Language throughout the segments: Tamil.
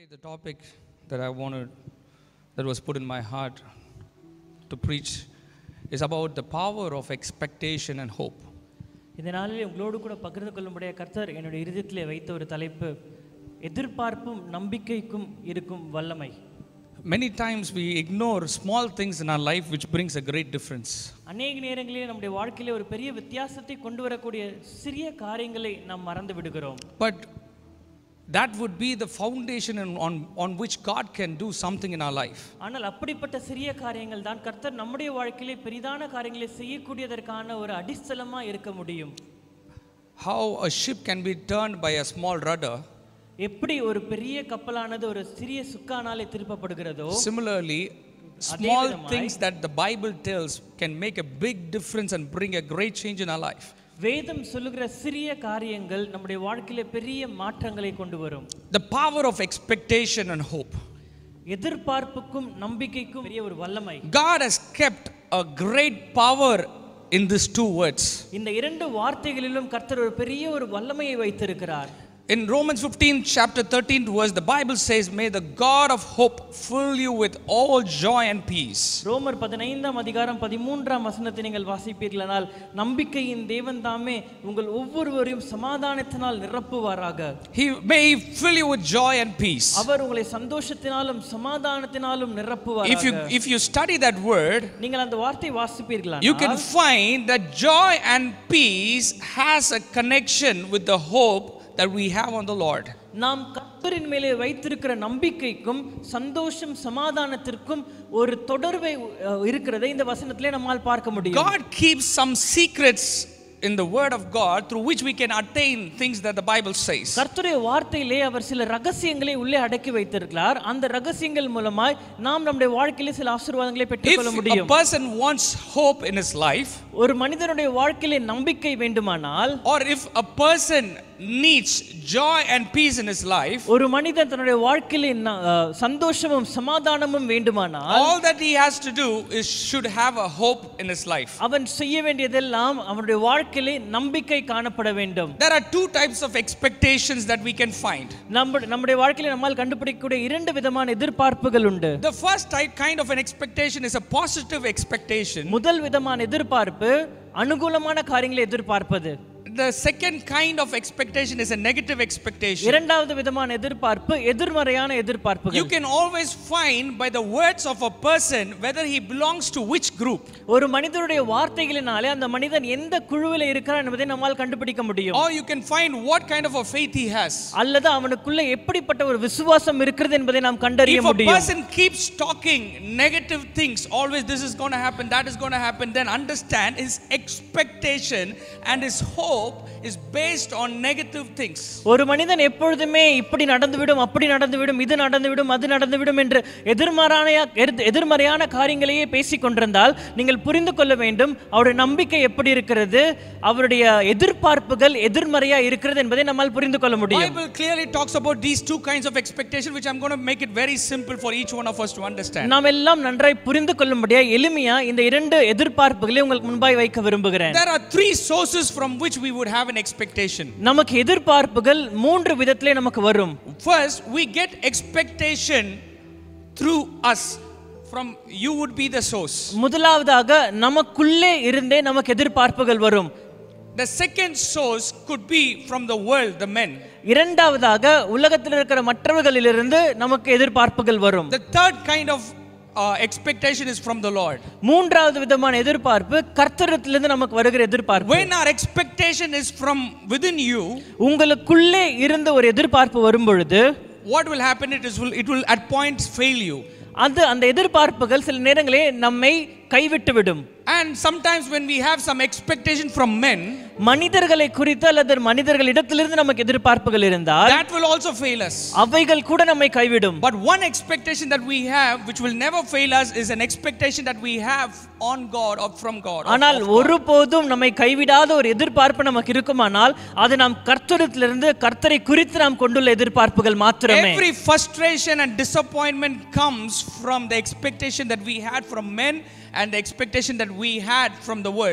the topic that I wanted, that was put in my heart to preach, is about the power of expectation and hope. இந்த நாளில் உங்களோடு கூட பகிர்ந்து கொள்ளும்படிய கர்த்தர் என்னுடைய இருதயத்திலே வைத்த ஒரு தலைப்பு எதிர்பார்ப்பும் நம்பிக்கைக்கும் இருக்கும் வல்லமை Many times we ignore small things in our life which brings a great difference. அநேக நேரங்களில் நம்முடைய வாழ்க்கையிலே ஒரு பெரிய வித்தியாசத்தை கொண்டு வரக்கூடிய சிறிய காரியங்களை நாம் மறந்து விடுகிறோம் But that would be the foundation and on, on which God can do something in our life. ஆனால் அப்படிப்பட்ட சிறிய காரியங்கள் தான் கர்த்தர் நம்முடைய வாழ்க்கையிலே பெரிதான காரியங்களை செய்யக்கூடியதற்கான ஒரு அடித்தளமாக இருக்க முடியும் How a ship can be turned by a small rudder, எப்படி ஒரு பெரிய கப்பலானது ஒரு சிறிய சுக்கானாலே திருப்பப்படுகிறதோ similarly, small things that the Bible tells can make a big difference and bring a great change in our life. வேதம் சொல்லுகிற சிறிய காரியங்கள் நம்முடைய வாழ்க்கையில பெரிய மாற்றங்களை கொண்டு வரும் The power of expectation and hope. எதிர்பார்ப்புக்கும் நம்பிக்கைக்கும் பெரிய ஒரு வல்லமை God has kept a great power in these two words. இந்த இரண்டு வார்த்தைகளிலும் கர்த்தர் ஒரு பெரிய ஒரு வல்லமையை வைத்திருக்கிறார் In Romans 15, chapter 13 verse, the Bible says, May the God of hope fill you with all joy and peace. ரோமர் பதினைந்தாம் அதிகாரம் பதிமூன்றாம் வசனத்தை நீங்கள் வாசிப்பீர்களானால் நம்பிக்கையின் தேவன் தாமே உங்கள் ஒவ்வொருவரையும் சமாதானத்தினால் நிரப்புவாராக He may he fill you with joy and peace. அவர் உங்களை சந்தோஷத்தினாலும் சமாதானத்தினாலும் If you நிரப்புவாராக if you study that word, நீங்கள் அந்த வார்த்தையை வாசிப்பீர்களா you can find that joy and peace has a connection with the hope that we have on the Lord. நாம் கர்த்தரின் மேலே வைத்திருக்கிற நம்பிக்கைக்கும் சந்தோஷம் சமாதானத்திற்கும் ஒரு தொடர்பை அஹ், இருக்கிறதை இந்த வசனத்திலே நம்மால் பார்க்க முடியும் God keeps some secrets in the word of God through which we can attain things that the Bible says. கர்த்தருடைய வார்த்தையிலே அவர் சில ரகசியங்களை உள்ளே அடக்கி வைத்திருக்கிறார் அந்த ரகசியங்கள் மூலமாய் நாம் நம்முடைய வாழ்க்கையிலே சில ஆசீர்வாதங்களை பெற்றுக்கொள்ள If a முடியும் person wants hope in his life, ஒரு மனிதனுடைய வாழ்க்கையிலே நம்பிக்கை வேண்டுமானால் or if a person needs joy and peace in his life, ஒரு மனிதன் தன்னுடைய வாழ்க்கையிலே ந- அஹ், சந்தோஷமும் சமாதானமும் வேண்டுமானால் all that he has to do is should have a hope in his life. அவன் செய்ய வேண்டியதெல்லாம் அவனுடைய வாழ்க்கையிலே நம்பிக்கை காணப்பட வேண்டும் There are two types of expectations that we can find. நம்ம நம்முடைய வாழ்க்கையில நம்மால் கண்டுபிடிக்கக்கூடிய இரண்டு விதமான எதிர்பார்ப்புகள் உண்டு The first type kind of an expectation is a positive expectation. முதல் விதமான எதிர்பார்ப்பு அனுகூலமான காரியங்களை எதிர்பார்ப்பது The second kind of expectation is a negative expectation. இரண்டாவது விதமான எதிர்பார்ப்பு எதிர்மறையான You எதிர்பார்ப்புகள் can always find by the words of a person whether he belongs to which group. ஒரு மனிதனுடைய வார்த்தைகளினாலே அந்த மனிதன் எந்த குழுவில் இருக்கிறான் என்பதை நம்மால் கண்டுபிடிக்க முடியும் Or you can find what kind of a faith he has. அல்லது அவனுக்குள்ள எப்படிப்பட்ட ஒரு விசுவாசம் இருக்கிறது என்பதை நாம் கண்டறிய If a முடியும் person keeps talking negative things, always this is going to happen, that is going to happen, then understand his expectation and his hope is based on negative things. ஒரு மனிதன் எப்பொழுதுமே இப்படி நடந்துவிடும் அப்படி நடந்துவிடும் இது நடந்துவிடும் அது நடந்துவிடும் என்று எதிர்மறையான எதிர்- எதிர்மறையான காரியங்களையே பேசிக் கொண்டிருந்தால் நீங்கள் புரிந்து கொள்ள வேண்டும் அவருடைய நம்பிக்கை எப்படி இருக்கிறது அவருடைய எதிர்பார்ப்புகள் எதிர்மறையா இருக்கிறது என்பதை நம்மால் புரிந்து கொள்ள முடியும் Bible clearly talks about these two kinds of expectation, which I'm going to make it very simple for each one of us to understand. நாம் எல்லாம் நன்றாய் புரிந்து கொள்ளும்படியா எளிமையா இந்த இரண்டு எதிர்பார்ப்புகளை உங்களுக்கு முன்பாய் வைக்க விரும்புகிறேன் There are three sources from which we would have an expectation. நமக்கு எதிர்பார்ப்புகள் மூன்று விதத்திலே நமக்கு வரும் First, we get expectation through us. From you would be the source. முதலாவதாக நமக்குள்ளே இருந்தே நமக்கு எதிர்பார்ப்புகள் வரும் The second source could be from the world, the men. இரண்டாவதாக உலகத்தில் இருக்கிற மற்றவர்களிலிருந்து நமக்கு எதிர்பார்ப்புகள் வரும் The third kind of uh, expectation is from the Lord. மூன்றாவது விதமான எதிர்பார்ப்பு கர்த்தரத்திலிருந்து நமக்கு வருகிற எதிர்பார்ப்பு When our expectation is from within you, உங்களுக்குள்ளே இருந்த ஒரு எதிர்பார்ப்பு வரும் பொழுது what will happen? It is will it will at points fail you. அது அந்த எதிர்பார்ப்புகள் சில நேரங்களே நம்மை கைவிட்டு விடும் And sometimes when we have some expectation from men, மனிதர்களை குறித்து அல்லது மனிதர்களிடத்திலிருந்து நமக்கு எதிர்பார்ப்புகள் இருந்தால் that will also fail us. அவைகள் கூட நம்மை கைவிடும் But one expectation that we have, which will never fail us, is an expectation that we have on God or from God. or ஆனால் of God. ஒருபோதும் நம்மை கைவிடாத ஒரு எதிர்பார்ப்பு நமக்கு இருக்குமானால் அது நாம் கர்த்தரிடத்திலிருந்து கர்த்தரை குறித்து நாம் கொண்டுள்ள எதிர்பார்ப்புகள் மாத்திரமே Every frustration and disappointment comes from the expectation that we had from men and the expectation that we had from the world.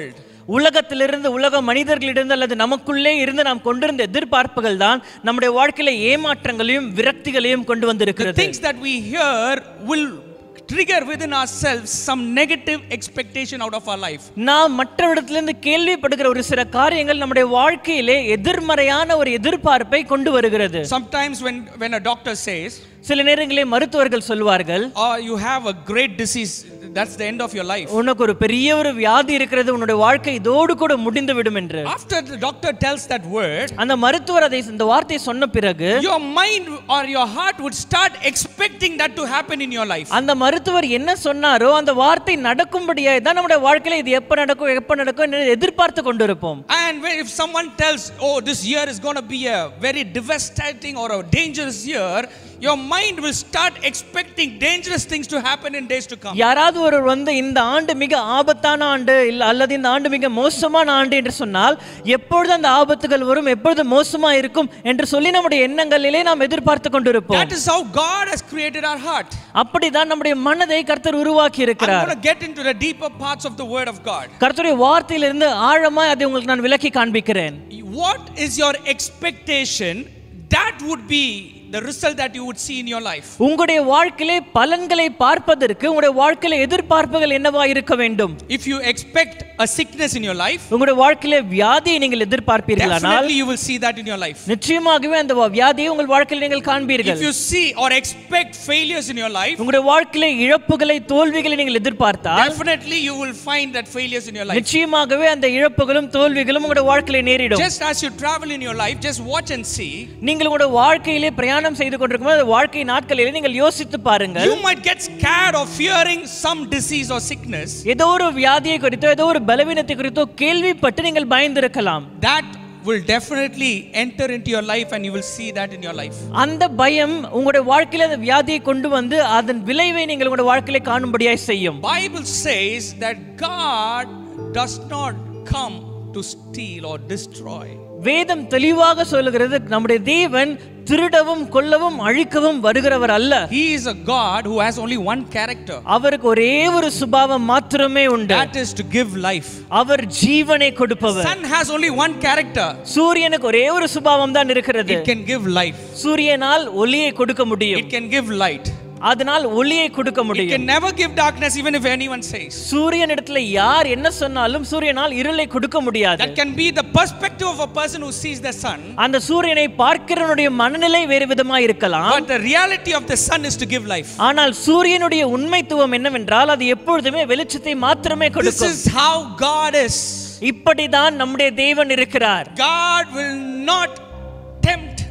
உலகத்திலிருந்து உலக மனிதர்களிடம் அல்லது நமக்குள்ளே இருந்து நாம் கொண்டிருந்த எதிர்பார்ப்புகள் தான் நம்முடைய வாழ்க்கையில ஏமாற்றங்களையும் விரக்திகளையும் கொண்டு The வந்திருக்கிறது things that we hear will trigger within ourselves some negative expectation out of our life. நாம் மற்றவரிடத்திலிருந்து கேள்விப்படுகிற ஒரு சில காரியங்கள் நம்முடைய வாழ்க்கையிலே எதிர்மறையான ஒரு எதிர்பார்ப்பை கொண்டு வருகிறது Sometimes when, when a doctor says, சில நேரங்களில் மருத்துவர்கள் சொல்வார்கள் oh, you have a great disease, that's the end of your life. உனக்கு ஒரு பெரிய ஒரு வியாதி இருக்கிறது உன்னுடைய வாழ்க்கை இதோடு கூட முடிந்து விடும் என்று After the doctor tells that word, அந்த மருத்துவர் அதை இந்த வார்த்தையை சொன்ன பிறகு your mind or your heart would start expecting that to happen in your life. அந்த மருத்துவர் என்ன சொன்னாரோ அந்த வார்த்தை நடக்கும்படியாய் தான் நம்முடைய வாழ்க்கையில இது எப்ப நடக்கும் எப்ப நடக்கும் என்று எதிர்பார்த்து கொண்டிருப்போம் And when, if someone tells, oh, this year is going to be a very devastating or a dangerous year, your mind will start expecting dangerous things to happen in days to come. யாராவது ஒருவர் வந்து இந்த ஆண்டு மிக ஆபத்தான ஆண்டு இல்ல அல்லது இந்த ஆண்டு மிக மோசமான ஆண்டு என்று சொன்னால் எப்பொழுது அந்த ஆபத்துகள் வரும் எப்பொழுது மோசமா இருக்கும் என்று சொல்லி நம்முடைய எண்ணங்களிலே நாம் எதிர்பார்த்து கொண்டிருப்போம் That is how God has created our heart. அப்படிதான் நம்முடைய மனதை கர்த்தர் உருவாக்கி I'm இருக்கிறார் going to get into the deeper parts of the Word of God. கர்த்தருடைய வார்த்தையிலிருந்து ஆழமாய் அதை உங்களுக்கு நான் விளக்கி காண்பிக்கிறேன் What is your expectation? That would be the result that you would see in your life. உங்களுடைய வாழ்க்கையிலே பலன்களை பார்ப்பதற்கு உங்களுடைய வாழ்க்கையில எதிர்பார்ப்புகள் என்னவா இருக்க வேண்டும் If you expect a sickness in your life, உங்களுடைய வாழ்க்கையில வியாதியை நீங்கள் எதிர்பார்ப்பீர்களானால் definitely you will see that in your life. நிச்சயமாகவே அந்த வியாதியை உங்கள் வாழ்க்கையில் நீங்கள் காண்பீர்கள் If you see or expect failures in your life, உங்களுடைய வாழ்க்கையில இழப்புகளை தோல்விகளை நீங்கள் எதிர்பார்த்தால் definitely you will find that failures in your life. நிச்சயமாகவே அந்த இழப்புகளும் தோல்விகளும் உங்களுடைய வாழ்க்கையில நேரிடும் Just as you travel in your life, just watch and see. நீங்கள் உங்களுடைய வாழ்க்கையிலே பிரயாணம் செய்து கொண்டிருக்கும் போது வாழ்க்கை நாட்களிலே நீங்கள் யோசித்து பாருங்கள் You might get scared of fearing some disease or sickness. ஏதோ ஒரு வியாதியை குறித்தோ ஏதோ ஒரு பலவீனத்தை குறித்தோ கேள்விப்பட்டு நீங்கள் பயந்திருக்கலாம் That will definitely enter into your life and you will see that in your life. அந்த பயம் உங்களுடைய வாழ்க்கையில அந்த வியாதியை கொண்டு வந்து அதன் விளைவை நீங்கள் உங்களுடைய வாழ்க்கையில காணும்படியாய் செய்யும் Bible says that God does not come to steal or destroy. வேதம் தெளிவாக சொல்லுகிறது நம்முடைய தேவன் திருடவும் கொல்லவும் அழிக்கவும் வருகிறவர் அல்ல He is a God who has only one character. அவருக்கு ஒரே ஒரு சுபாவம் மாத்திரமே உண்டு That is to give life. அவர் ஜீவனை கொடுப்பவர் Sun has only one character. சூரியனுக்கு ஒரே ஒரு சுபாவம் தான் இருக்கிறது It can give life. சூரியனால் ஒளியை கொடுக்க முடியும் It can give light. அதனால் ஒளியை கொடுக்க It முடியும் can never give darkness even if anyone says. சூரியனிடத்துல யார் என்ன சொன்னாலும் சூரியனால் இருளை கொடுக்க முடியாது That can be the perspective of a person who sees the sun. அந்த சூரியனை பார்க்கிறவனுடைய மனநிலை வேறு விதமா இருக்கலாம் But the reality of the sun is to give life. ஆனால் சூரியனுடைய உண்மைத்துவம் என்னவென்றால் அது எப்பொழுதுமே வெளிச்சத்தை மாத்திரமே This கொடுக்கும் is how God is. இப்படிதான் நம்முடைய தேவன் இருக்கிறார் God will not tempt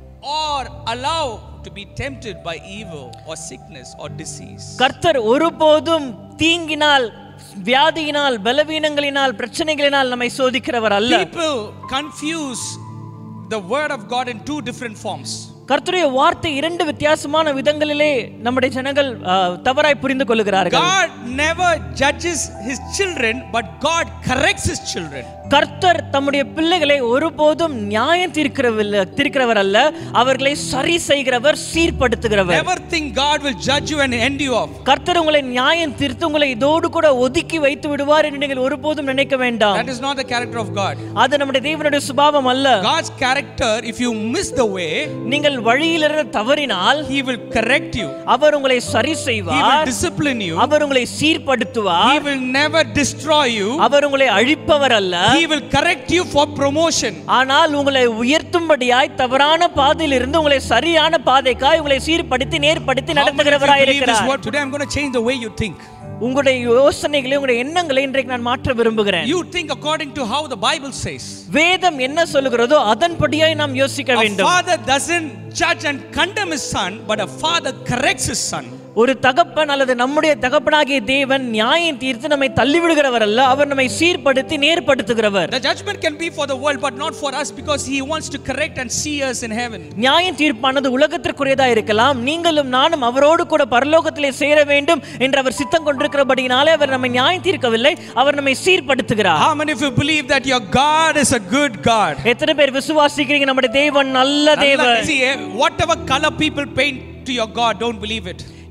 or allow to be tempted by evil or sickness or disease. கர்த்தர் ஒருபோதும் தீங்கினால் வியாதியினால் பலவீனங்களினால் பிரச்சனைகளினால் நம்மை சோதிக்கிறவர் அல்ல People confuse the word of God in two different forms. கர்த்தருடைய வார்த்தை இரண்டு வித்தியாசமான விதங்களிலே நம்முடைய ஜனங்கள் ஆ, தவறாய் புரிந்து கொள்கிறார்கள் God never judges his children, but God corrects his children. கர்த்தர் தம்முடைய பிள்ளைகளை ஒருபோதும் நியாயம் தீர்க்கிறவில்லை தீர்க்கிறவர் அல்ல அவர்களை சரி செய்கிறவர் சீர்படுத்துகிறவர் Never think God will judge you and end you off. கர்த்தர் உங்களை நியாயம் தீர்த்து உங்களை இதோடு கூட ஒதுக்கி வைத்து விடுவார் என்று நீங்கள் ஒருபோதும் நினைக்க வேண்டாம் That is not the character of God. அது நம்முடைய தேவனுடைய சுபாவம் அல்ல God's character, if you miss the way, நீங்கள் வழியிலிருந்து தவறினால் He will correct you. அவர் உங்களை சரி He will செய்வார் discipline you. அவர் உங்களை He சீர்படுத்துவார் will never destroy you. அவர் உங்களை அழிப்பவர் அல்ல He will correct you for promotion. ஆனால் உங்களை உயர்த்தும்படியாய் தவறான பாதையில் இருந்து உங்களை சரியான பாதைக்காய் உங்களை சீர்படுத்தி நேர்படுத்தி How many of you நடத்துகிறவராய் believe this இருக்கிறார் word? Today I'm going to change the way you think. உங்களுடைய யோசனைகளை உங்களுடைய எண்ணங்களை இன்றைக்கு நான் மாற்ற விரும்புகிறேன் You think according to how the Bible says. வேதம் என்ன சொல்லுகிறதோ அதன்படியாய் நாம் யோசிக்க A வேண்டும் father doesn't judge and condemn his son, but a father corrects his son. ஒரு தகப்பன் அல்லது நம்முடைய தகப்பனாகிய தேவன் நியாயம் தீர்த்து நம்மை தள்ளிவிடுகிறவர் அல்ல அவர் நம்மை சீர்படுத்தி நேர்படுத்துகிறவர் The judgment can be for the world, but not for us because he wants to correct and see us in heaven. நியாயம் தீர்ப்பானது உலகத்திற்குரியதா இருக்கலாம் நீங்களும் நானும் அவரோடு கூட பரலோகத்திலே சேர வேண்டும் என்று அவர் சித்தம் கொண்டிருக்கிறபடினாலே அவர் நம்மை நியாயம் தீர்க்கவில்லை அவர் நம்மை சீர்படுத்துகிறார் How many of you believe that your God is a good God? எத்தனை பேர் விசுவாசிக்கிறீங்க நம்முடைய தேவன் நல்ல தேவன் See, eh, whatever color people paint to your God, don't believe it.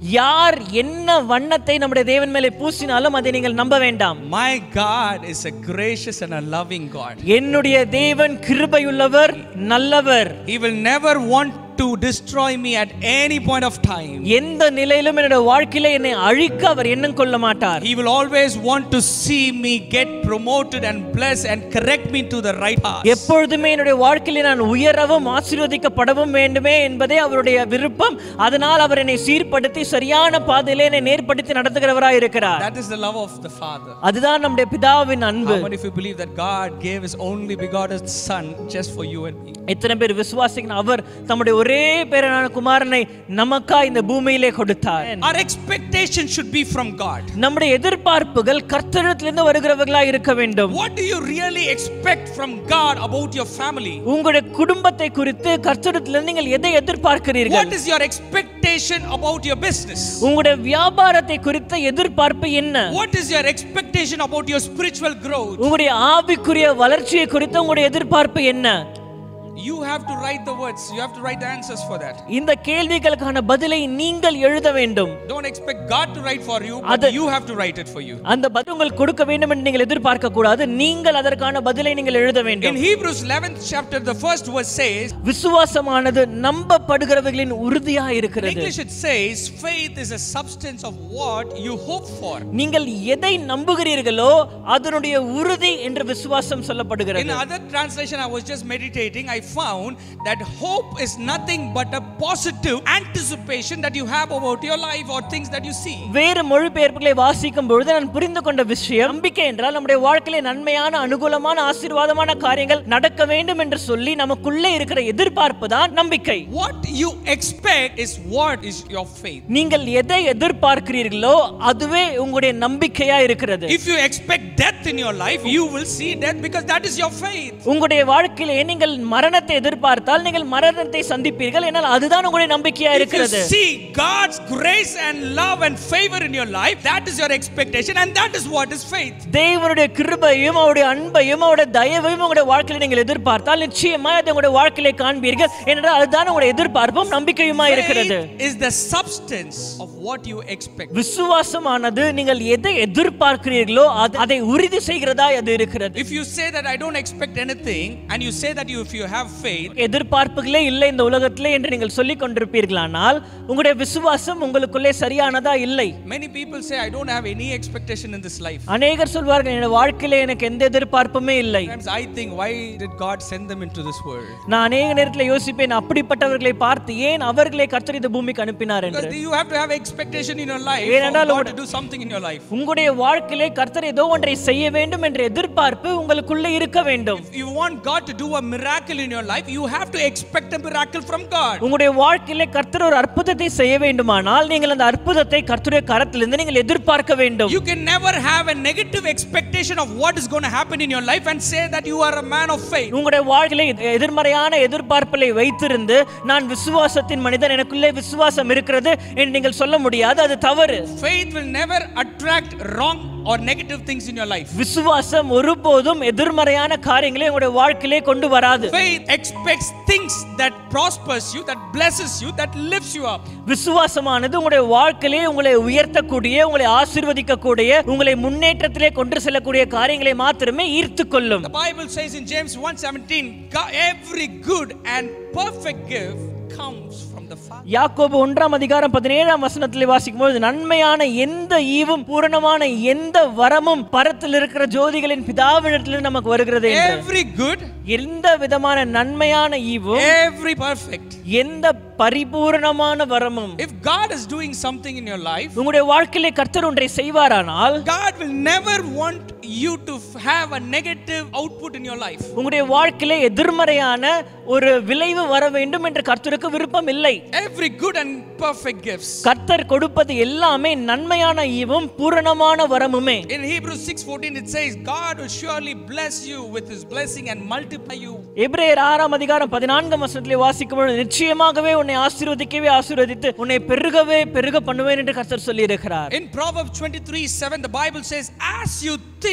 யார் என்ன வண்ணத்தை நம்முடைய தேவன் மேலே பூசினாலும் அதை நீங்கள் நம்ப வேண்டாம் My God is a gracious and a loving God. என்னுடைய தேவன் கிருபையுள்ளவர் நல்லவர் He will never want to destroy me at any point of time. எந்த நிலையிலும் என்னுடைய வாழ்க்கையில என்னை அழிக்க அவர் எண்ணம் கொள்ள மாட்டார் He will always want to see me get promoted and blessed and correct me to the right path. எப்பொழுதுமே என்னுடைய வாழ்க்கையில நான் உயரவும் ஆசீர்வதிக்கப்படவும் வேண்டுமே என்பதே அவருடைய விருப்பம் அதனால் அவர் என்னை சீர்படுத்தி சரியான பாதையிலே என்னை நேர்படுத்தி நடத்துகிறவராய் இருக்கிறார் That is the love of the Father. அதுதான் நம்முடைய பிதாவின் அன்பு How many of you believe that God gave His only begotten Son just for you and me? எத்தனை பேர் விசுவாசிக்கணும் அவர் தம்முடைய ஒரே பேரனான குமாரனை நமக்கா இந்த பூமியிலே கொடுத்தார் Our expectation should be from God. நம்முடைய எதிர்பார்ப்புகள் கர்த்தரிடத்திலிருந்து வருகிறவர்களா இருக்க வேண்டும் What do you really expect from God about your family? உங்களுடைய குடும்பத்தை குறித்து கர்த்தரிடத்திலிருந்து நீங்கள் எதை எதிர்பார்க்கிறீர்கள் What is your expectation about your business? உங்களுடைய வியாபாரத்தை குறித்த எதிர்பார்ப்பு என்ன What is your expectation about your spiritual growth? உங்களுடைய ஆவிக்குரிய வளர்ச்சியை குறித்த உங்களுடைய எதிர்பார்ப்பு என்ன You have to write the words, you have to write the answers for that. இந்த கேள்விகளுக்கான பதிலை நீங்கள் எழுத வேண்டும் Don't expect God to write for you, but Other- you have to write it for you. அந்த பதில் உங்களுக்கு கொடுக்க வேண்டும் என்று நீங்கள் எதிர்பார்க்க கூடாது நீங்கள் அதற்கான பதிலை நீங்கள் எழுத In வேண்டும் Hebrews 11th chapter, the first verse says, விசுவாசமானது நம்பப்படுகிறவர்களின் உறுதியா in இருக்கிறது English it says, faith is a substance of what you hope for. நீங்கள் எதை நம்புகிறீர்களோ அதனுடைய உறுதி என்று விசுவாசம் In சொல்லப்படுகிறது other translation, I was just meditating, I found that hope is nothing but a positive anticipation that you have about your life or things that you see. வேறு மொழிபெயர்ப்புகளை வாசிக்கும் பொழுது நான் புரிந்து கொண்ட விஷயம் நம்பிக்கை என்றால் நம்முடைய வாழ்க்கையில நன்மையான அனுகூலமான ஆசீர்வாதமான காரியங்கள் நடக்க வேண்டும் என்று சொல்லி நமக்குள்ளே இருக்கிற எதிர்பார்ப்பு தான் நம்பிக்கை What you expect is what is your faith. நீங்கள் எதை எதிர்பார்க்கிறீர்களோ அதுவே உங்களுடைய நம்பிக்கையா இருக்கிறது If you expect death in your life, you will see death because that is your faith. உங்களுடைய வாழ்க்கையிலே நீங்கள் மரணத்தை எதிர்பார்த்தால் நீங்கள் மரணத்தை சந்திப்பீர்கள் என்னால் அதுதான் உங்களுடைய நம்பிக்கையா If you இருக்கிறது see God's grace and love and favor in your life, that is your expectation and that is what is faith. தேவனுடைய கிருபையும் அவருடைய அன்பையும் அவருடைய தயவையும் உங்களுடைய வாழ்க்கையில நீங்கள் எதிர்பார்த்தால் நிச்சயமா அதை உங்களுடைய வாழ்க்கையிலே காண்பீர்கள் ஏனென்றால் அதுதான் உங்களுடைய எதிர்பார்ப்பும் நம்பிக்கையுமா இருக்கிறது Faith is the substance of what you expect. விசுவாசமானது நீங்கள் எதை எதிர்பார்க்கிறீர்களோ அது- அதை உறுதி செய்கிறதா அது இருக்கிறது If you say that I don't expect anything and you say that you if you have faith, எதிர்பார்ப்புகளே இல்லை இந்த உலகத்திலே என்று நீங்கள் சொல்லிக் கொண்டிருப்பீர்களானால் உங்களுடைய விசுவாசம் உங்களுக்குள்ளே சரியானதா இல்லை many people say I don't have any expectation in this life. அநேகர் சொல்வார்கள் என்னோட வாழ்க்கையில எனக்கு எந்த எதிர்பார்ப்புமே இல்லை Sometimes I think why did God send them into this world? நான் அநேக நேரத்தில் யோசிப்பேன் அப்படிப்பட்டவர்களை பார்த்து ஏன் அவர்களை கர்த்தர் இந்த பூமிக்கு அனுப்பினார் என்று Because you have to have expectation in your life ஏனென்றால் for God உங்களுடைய- to do something in your life. உங்களுடைய வாழ்க்கையிலே கர்த்தர் ஏதோ ஒன்றை செய்ய வேண்டும் என்ற எதிர்பார்ப்பு உங்களுக்குள்ளே இருக்க வேண்டும் If you want God to do a miracle in your life, you have to expect a miracle from God. உங்களுடைய வாழ்க்கையிலே கர்த்தர் ஒரு அற்புதத்தை செய்ய வேண்டுமானால் நீங்கள் அந்த அற்புதத்தை கர்த்தருடைய கரத்திலிருந்து நீங்கள் எதிர்பார்க்க வேண்டும் You can never have a negative expectation of what is going to happen in your life and say that you are a man of faith. உங்களுடைய வாழ்க்கையில எ- எதிர்மறையான எதிர்பார்ப்புகளை வைத்திருந்து நான் விசுவாசத்தின் மனிதன் எனக்குள்ளே விசுவாசம் இருக்கிறது என்று நீங்கள் சொல்ல முடியாது அது தவறு Faith will never attract wrong or negative things in your life. விசுவாசம் ஒருபோதும் எதிர்மறையான காரியங்களை உங்களுடைய வாழ்க்கையிலே கொண்டு வராது Faith expects things that prospers you, that blesses you, that lifts you up. விசுவாசமானது உங்களுடைய வாழ்க்கையிலே உங்களை உயர்த்தக்கூடிய உங்களை ஆசீர்வதிக்கக்கூடிய உங்களை முன்னேற்றத்திலே கொண்டு செல்லக்கூடிய காரியங்களை மாத்திரமே ஈர்த்து கொள்ளும் The Bible says in James 1:17, "God- every good and perfect gift comes from the Father. யாக்கோபு ஒன்றாம் அதிகாரம் பதினேழாம் வசனத்திலே வாசிக்கும்போது நன்மையான எந்த ஈவும் பூரணமான எந்த வரமும் பரத்தில் இருக்கிற ஜோதிகளின் பிதாவிடத்திலிருந்து நமக்கு வருகிறது என்று Every good, எந்த விதமான நன்மையான ஈவும் every perfect. எந்த பரிபூரணமான வரமும் If God is doing something in your life, உங்களுடைய வாழ்க்கையிலே கர்த்தர் ஒன்றை செய்வாரானால் God will never want you to f- have a negative output in your life. உங்களுடைய வாழ்க்கையிலே எதிர்மறையான ஒரு விளைவு வர வேண்டும் என்று கர்த்தருக்கு விருப்பம் இல்லை Every good and perfect gifts. கர்த்தர் கொடுப்பது எல்லாமே நன்மையான ஈவும் பூரணமான வரமுமே In Hebrews 6:14 it says God will surely bless you with his blessing and multiply you. எபிரேயர் ஆறாம் அதிகாரம் பதினான்காம் வசனத்திலே வாசிக்கும் பொழுது நிச்சயமாகவே உன்னை ஆசீர்வதிக்கவே ஆசீர்வதித்து உன்னை பெருகவே பெருக பண்ணுவேன் என்று கர்த்தர் சொல்லி இருக்கிறார் In Proverbs 23 7, the Bible says, As you think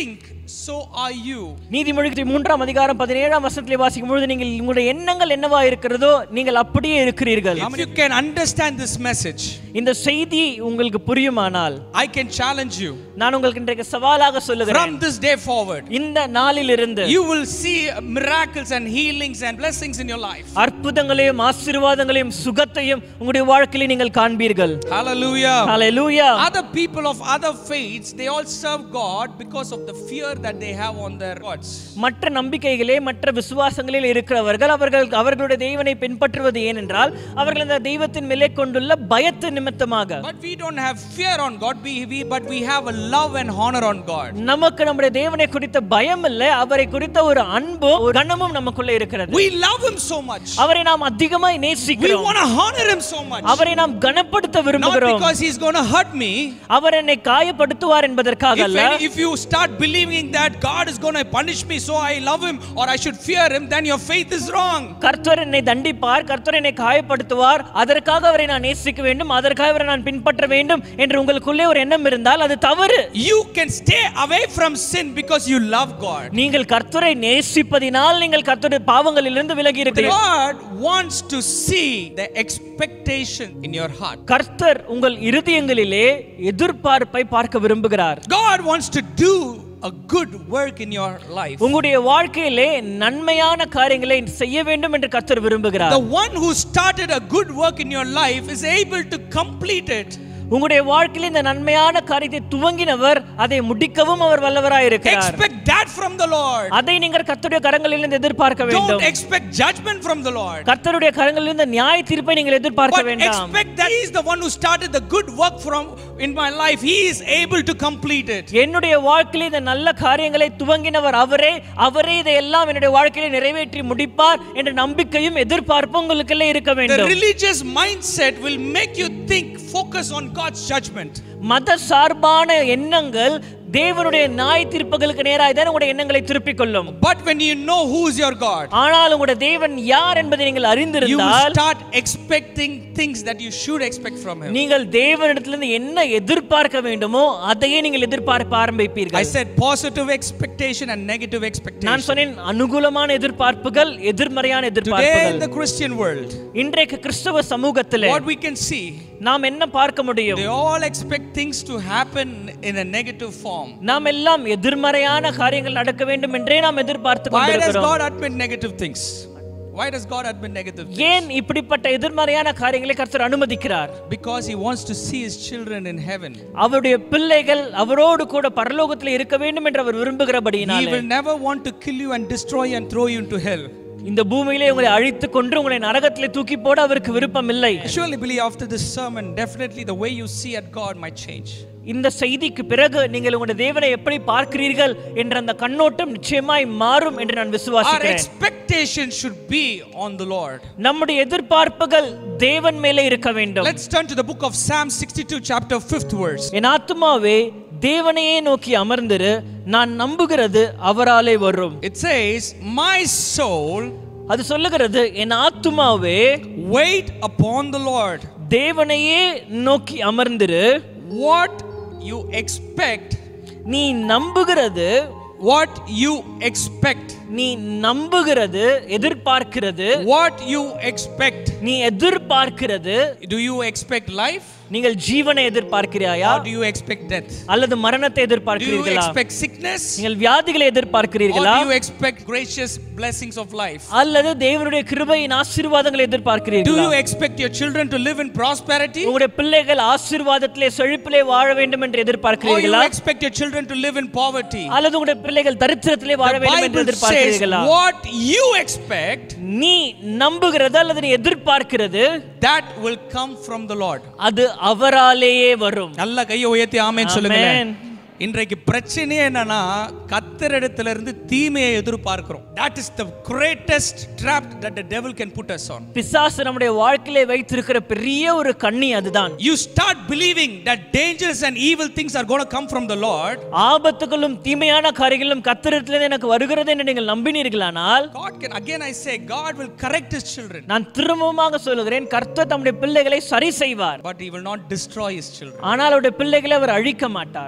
so are you. நீதிமொழி மூன்றாம் அதிகாரம் பதினேழாம் வசனத்திலே வாசிக்கும் பொழுது நீங்கள் உங்களுடைய எண்ணங்கள் என்னவா இருக்கிறதோ நீங்கள் அப்படியே இருக்கிறீர்கள் If you can understand this message, இந்த செய்தி உங்களுக்கு புரியுமானால் I can challenge you. நான் உங்களுக்கு இன்றைக்கு சவாலாக சொல்லுகிறேன் From this day forward, இந்த நாளிலிருந்து you will see miracles and healings and blessings in your life. அற்புதங்களையும் ஆசீர்வாதங்களையும் சுகத்தையும் உங்களுடைய வாழ்க்கையில நீங்கள் காண்பீர்கள் Hallelujah. Hallelujah Other people of other faiths, they all serve God because of the fear that they have on their gods. மற்ற நம்பிக்கைகளே மற்ற விசுவாசங்களில் இருக்கிறவர்கள் அவர்கள் அவர்களுடைய தெய்வனை பின்பற்றுவது ஏனென்றால் அவர்கள் அந்த தெய்வத்தின் மேலே கொண்டுள்ள பயத்து நிமித்தமாக But we don't have fear on God, we, we, but we have a love and honor on God. நமக்கு நம்முடைய தேவனை குறித்த பயம் இல்லை அவரை குறித்த ஒரு அன்பும் ஒரு கனமும் நமக்குள்ள இருக்கிறது We love Him so much. அவரை நாம் அதிகமாய் We நேசிக்கிறோம் want to honor Him so much. அவரை நாம் கனப்படுத்த Not விரும்புகிறோம் because He's going to hurt me. அவர் என்னை காயப்படுத்துவார் என்பதற்காக If, அல்ல any, if you start believing that God is going to punish me so I love Him or I should fear Him, then your faith is wrong. கர்த்தர் என்னை தண்டிப்பார் கர்த்தர் என்னை காயப்படுத்துவார் அதற்காக அவரை நான் நேசிக்க வேண்டும் அதற்காக அவரை நான் பின்பற்ற வேண்டும் என்று உங்களுக்குள்ளே ஒரு எண்ணம் இருந்தால் அது தவறு You can stay away from sin because you love God. நீங்கள் கர்த்தரை நேசிப்பதினால் நீங்கள் கர்த்தருடைய பாவங்களிலிருந்து விலகி இருக்கிறீர்கள் God wants to see the expectation in your heart. கர்த்தர் உங்கள் இருதயங்களிலே எதிர்பார்ப்பை பார்க்க விரும்புகிறார் God wants to do a good work in your life. உங்களுடைய வாழ்க்கையிலே நன்மையான காரியங்களை செய்ய வேண்டும் என்று கர்த்தர் விரும்புகிறார் The one who started a good work in your life is able to complete it. உங்களுடைய வாழ்க்கையில இந்த நன்மையான காரியத்தை துவங்கினவர் அதை முடிக்கவும் அவர் வல்லவராய் இருக்கிறார் Expect that from the Lord. அதை நீங்கள் கர்த்தருடைய கரங்களிலிருந்து எதிர்பார்க்க Don't வேண்டும் expect judgment from the Lord. கர்த்தருடைய கரங்களிலிருந்து நியாய தீர்ப்பை நீங்கள் எதிர்பார்க்க But வேண்டாம் expect that He is the one who started the good work from in my life. He is able to complete it. என்னுடைய வாழ்க்கையில இந்த நல்ல காரியங்களை துவங்கினவர் அவரே அவரே இதையெல்லாம் என்னுடைய வாழ்க்கையில நிறைவேற்றி முடிப்பார் என்ற நம்பிக்கையும் எதிர்பார்ப்பும் உங்களுக்குள்ள இருக்க The வேண்டும் religious mindset will make you think, focus on God's judgment. மத சார்பான எண்ணங்கள் தேவனுடைய நியாய தீர்ப்புகளுக்கு நேராக தான் உங்களுடைய எண்ணங்களை திருப்பிக் கொள்ளும் But when you know who is your God, ஆனால் உங்களுடைய தேவன் யார் என்பதை நீங்கள் you will அறிந்திருந்தால் start expecting things that you should expect from Him. நீங்கள் தேவனிடத்திலிருந்து என்ன எதிர்பார்க்க வேண்டுமோ அதையே நீங்கள் எதிர்பார்க்க I ஆரம்பிப்பீர்கள் said positive expectation and negative நான் expectation. சொன்னேன் அனுகூலமான எதிர்பார்ப்புகள் எதிர்மறையான Today in எதிர்பார்ப்புகள் the Christian world, இன்றைக்கு கிறிஸ்தவ சமூகத்திலே what we can see, நாம் என்ன பார்க்க முடியும் they all expect things to happen in a negative form. நாம் எல்லாம் எதிர்மறையான காரியங்கள் நடக்க வேண்டும் என்றே நாம் எதிர்பார்த்து Why does கொண்டிருக்கிறோம் God admit negative things? Why does God admit negative things? ஏன் இப்படிப்பட்ட எதிர்மறையான காரியங்களை கர்த்தர் அனுமதிக்கிறார் Because He wants to see His children in heaven. அவருடைய பிள்ளைகள் அவரோடு கூட பரலோகத்தில் இருக்க வேண்டும் என்று அவர் He விரும்புகிறபடியினாலே will never want to kill you and destroy you and throw you into hell. இந்த பூமியிலே உங்களை அழித்து கொன்று உங்களை நரகத்திலே தூக்கி போட அவருக்கு விருப்பம் இல்லை I surely believe after this sermon, definitely the way you see at God might change. இந்த செய்திக்கு பிறகு நீங்கள் உங்களுடைய தேவனை எப்படி பார்க்கிறீர்கள் என்ற அந்த கண்ணோட்டம் நிச்சயமாய் மாறும் என்று நான் Our விசுவாசிக்கிறேன் expectation should be on the Lord. நம்முடைய எதிர்பார்ப்புகள் தேவன் மேலே இருக்க வேண்டும் Let's turn to the book of Psalm 62, chapter 5th verse. என் ஆத்துமாவே தேவனையே நோக்கி அமர்ந்திரு நான் நம்புகிறது அவராலே வரும் It says, My soul, அது சொல்லுகிறது என் ஆத்துமாவே wait upon the Lord. தேவனையே நோக்கி அமர்ந்திரு What you expect, நீ நம்புகிறது what you expect, நீ நம்புகிறது எதிர்பார்க்கிறது what you expect. நீ எதிர்பார்க்கிறது Do you expect life நீங்கள் ஜீவனை எதிர்பார்க்கிறாயா or do you expect death? அல்லது மரணத்தை Do you எதிர்பார்க்கிறீர்களா expect sickness நீங்கள் வியாதிகளை or எதிர்பார்க்கிறீர்களா do you expect gracious blessings of life? அல்லது தேவனுடைய கிருபையின் ஆசீர்வாதங்களை Do எதிர்பார்க்கிறீர்களா you expect your children to live in prosperity? உங்களுடைய பிள்ளைகள் ஆசீர்வாதத்திலே செழிப்பிலே வாழ வேண்டும் என்று Or you எதிர்பார்க்கிறீர்களா expect your children to live in poverty? அல்லது உங்களுடைய பிள்ளைகள் தரித்திரத்திலே வாழ The வேண்டும் என்று Bible says எதிர்பார்க்கிறீர்களா what you expect நீ நம்புகிறது அல்லது நீ எதிர்பார்க்கிறது that will come from the Lord. அது அவராலேயே வரும் நல்ல கையை உயர்த்தி ஆமென் சொல்லுங்களேன் Amen. இன்றைக்கு பிரச்சனையே என்னன்னா கத்தரிடத்துல இருந்து தீமையை எதிர்பார்க்கிறோம் that is the greatest trap that the devil can put us on பிசாசு நம்முடைய வாழ்க்கையிலே வைத்திருக்கிற பெரிய ஒரு கண்ணி அதுதான் you start believing that dangerous and evil things are going to come from the lord ஆபத்துகளும் தீமையான காரியங்களும் கத்திரத்திலிருந்து எனக்கு வருகிறது என்று நீங்கள் நம்பினீர்களானால் god can again i say god will correct his children நான் திரும்பமாக சொல்லுகிறேன் கர்த்தர் தம்முடைய பிள்ளைகளை சரி செய்வார் but he will not destroy his children ஆனால் அவருடைய பிள்ளைகளை அவர் அழிக்க மாட்டார்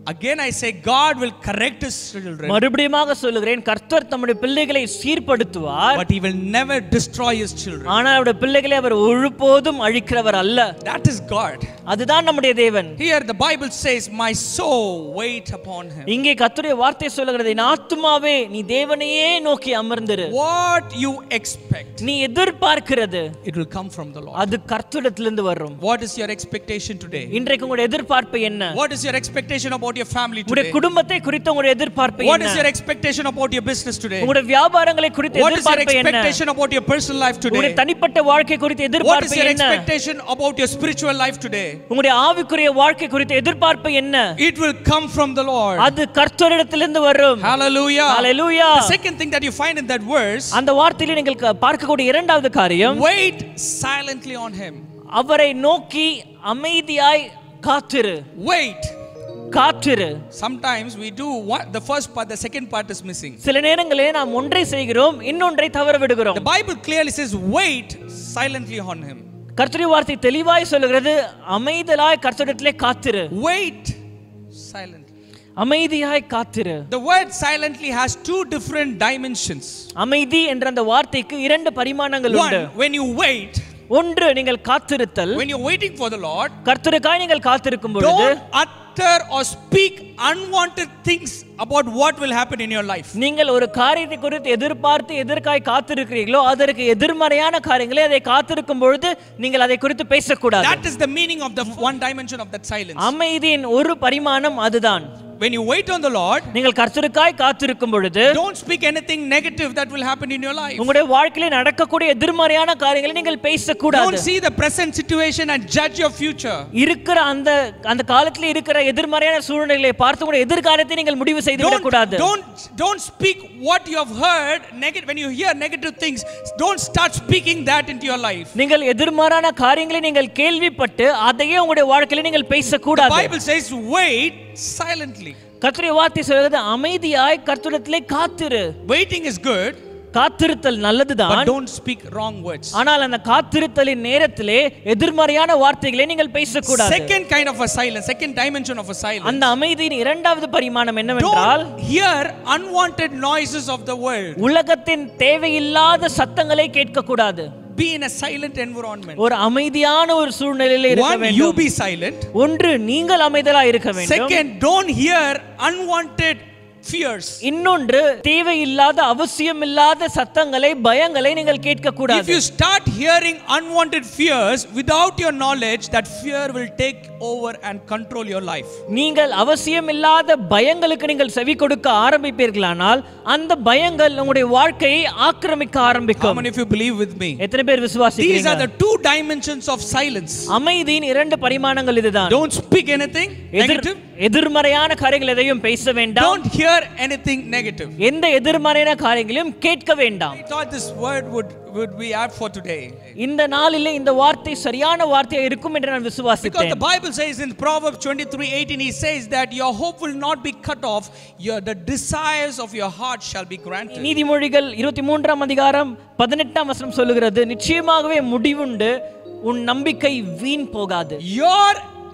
Again, I say, God will correct his children, மறுபடியுமாக சொல்லுகிறேன் கர்த்தர் தம்முடைய பிள்ளைகளை சீர்படுத்துவார் but he will never destroy his children. ஆனால் அவருடைய பிள்ளைகளை அவர் ஒருபோதும் அழிக்கிறவர் அல்ல That is God. அதுதான் நம்முடைய தேவன் Here, the Bible says, My soul, wait upon him. இங்கே கர்த்தருடைய வார்த்தை சொல்லுகிறது என் ஆத்துமாவே நீ தேவனையே நோக்கி அமர்ந்திரு What you expect, நீ எதிர்பார்க்கிறது it will come from the Lord. அது கர்த்தரிடத்திலிருந்து வரும் What is your expectation today? இன்றைக்கு உங்களுடைய எதிர்பார்ப்பு என்ன What is your expectation about your family உங்களுடைய today? குடும்பத்தை குறித்த உங்களுடைய எதிர்பார்ப்பு What is என்ன your expectation about your business today? உங்களுடைய வியாபாரங்களை குறித்த What is your எதிர்பார்ப்பு என்ன expectation about your personal life உங்களுடைய today? தனிப்பட்ட வாழ்க்கை குறித்த What is எதிர்பார்ப்பு your என்ன expectation about your spiritual life today? உங்களுடைய ஆவிக்குரிய வாழ்க்கை குறித்த எதிர்பார்ப்பு என்ன It will come from the Lord. அது கர்த்தரிடத்திலிருந்து வரும் Hallelujah. Hallelujah The second thing that you find in that verse, அந்த வார்த்தையில நீங்கள் க- பார்க்கக்கூடிய இரண்டாவது காரியம் wait silently on him. அவரை நோக்கி அமைதியாய் காத்திரு Wait. காத்திரு Sometimes we do what the first part, the second part is missing. சில நேரங்களில் நாம் ஒன்றை செய்கிறோம் இன்னொன்றை தவற விடுகிறோம் The Bible clearly says, wait silently on him. கர்த்தருடைய வார்த்தை தெளிவாய் சொல்லுகிறது அமைதலாய் கர்த்தரிடத்திலே காத்திரு Wait silently. அமைதியாய் காத்திரு The word silently has two different dimensions. அமைதி என்ற அந்த வார்த்தைக்கு இரண்டு பரிமாணங்கள் உண்டு One, when you wait, ஒன்று நீங்கள் காத்திருத்தல் when you're waiting for the Lord, கர்த்தருக்காய் நீங்கள் காத்திருக்கும் பொழுது don't utter or speak unwanted things about what will happen in your life. நீங்கள் ஒரு காரியத்தை குறித்து எதிர்பார்த்து எதற்காய் காத்திருக்கிறீர்களோ அதற்கு எதிர்மறையான காரியங்களை அதை காத்திருக்கும் பொழுது நீங்கள் அதை குறித்து பேசக்கூடாது That is the meaning of the one dimension of that silence. அமைதியின் ஒரு பரிமாணம் அதுதான் When you wait on the Lord, நீங்கள் கர்த்தருக்காய் காத்திருக்கும் பொழுது don't speak anything negative that will happen in your life. உங்களுடைய வாழ்க்கையில நடக்கக்கூடிய எதிர்மறையான காரியங்களை நீங்கள் பேசக்கூடாது Don't see the present situation and judge your future. இருக்கிற அந்த அந்த காலத்துல இருக்கிற எதிர்மறையான சூழ்நிலைகளை பார்த்து உங்களுடைய எதிர்காலத்தை நீங்கள் முடிவு செய்து Don't, விடக்கூடாது don't, don't speak what you have heard. Negative, when you hear negative things, don't start speaking that into your life. நீங்கள் எதிர்மாறான காரியங்களை நீங்கள் கேள்விப்பட்டு அதையே உங்களுடைய வாழ்க்கையில நீங்கள் The பேசக்கூடாது Bible says, wait silently. கர்த்தருடைய வார்த்தை சொல்கிறது அமைதியாய் கர்த்தரிடத்திலே காத்திரு Waiting is good, காத்திருத்தல் but நல்லதுதான் don't speak wrong words. ஆனால் அந்த காத்திருத்தலின் நேரத்திலே எதிர்மறையான வார்த்தைகளை நீங்கள் பேசக்கூடாது Second kind of a silence, second dimension of a silence. அந்த அமைதியின் இரண்டாவது பரிமாணம் என்னவென்றால் Don't hear unwanted noises of the world. உலகத்தின் தேவையில்லாத சத்தங்களை கேட்கக்கூடாது Be in a silent environment. ஒரு அமைதியான ஒரு சூழ்நிலையில இருக்க One, you வேண்டும் be silent. ஒன்று நீங்கள் அமைதலா இருக்க வேண்டும் Second, don't hear unwanted fears. இன்னொன்று தேவையில்லாத அவசியமில்லாத சத்தங்களை பயங்களை நீங்கள் கேட்க If கூடாது you start hearing unwanted fears without your knowledge, that fear will take over and control your life. நீங்கள் அவசியமில்லாத பயங்களுக்கு நீங்கள் செவி கொடுக்க ஆரம்பிப்பீர்களானால் அந்த பயங்கள் உங்களுடைய வாழ்க்கையை ஆக்கிரமிக்க How ஆரம்பிக்கும் many of you believe with me? எத்தனை பேர் These விசுவாசிக்கிறீங்க are the two dimensions of silence. அமைதியின் இரண்டு பரிமாணங்கள் இதுதான் Don't speak anything எதிர் negative. எதிர்மறையான காரியங்கள் எதையும் பேச வேண்டாம் Don't hear anything negative. எந்த எதிர்மறையான காரியங்களையும் கேட்க வேண்டாம் I thought this word would, would be apt for today. இந்த நாளிலே இந்த வார்த்தை சரியான வார்த்தையா இருக்கும் என்று நான் Because விசுவாசித்தேன் the Bible says in Proverbs 23 18, he says that your hope will not be cut off, your, the desires of your heart shall be granted. நீதிமொழிகள் இருபத்தி மூன்றாம் அதிகாரம் பதினெட்டாம் வசனம் சொல்லுகிறது நிச்சயமாகவே முடிவுண்டு உன் நம்பிக்கை வீண் போகாது Your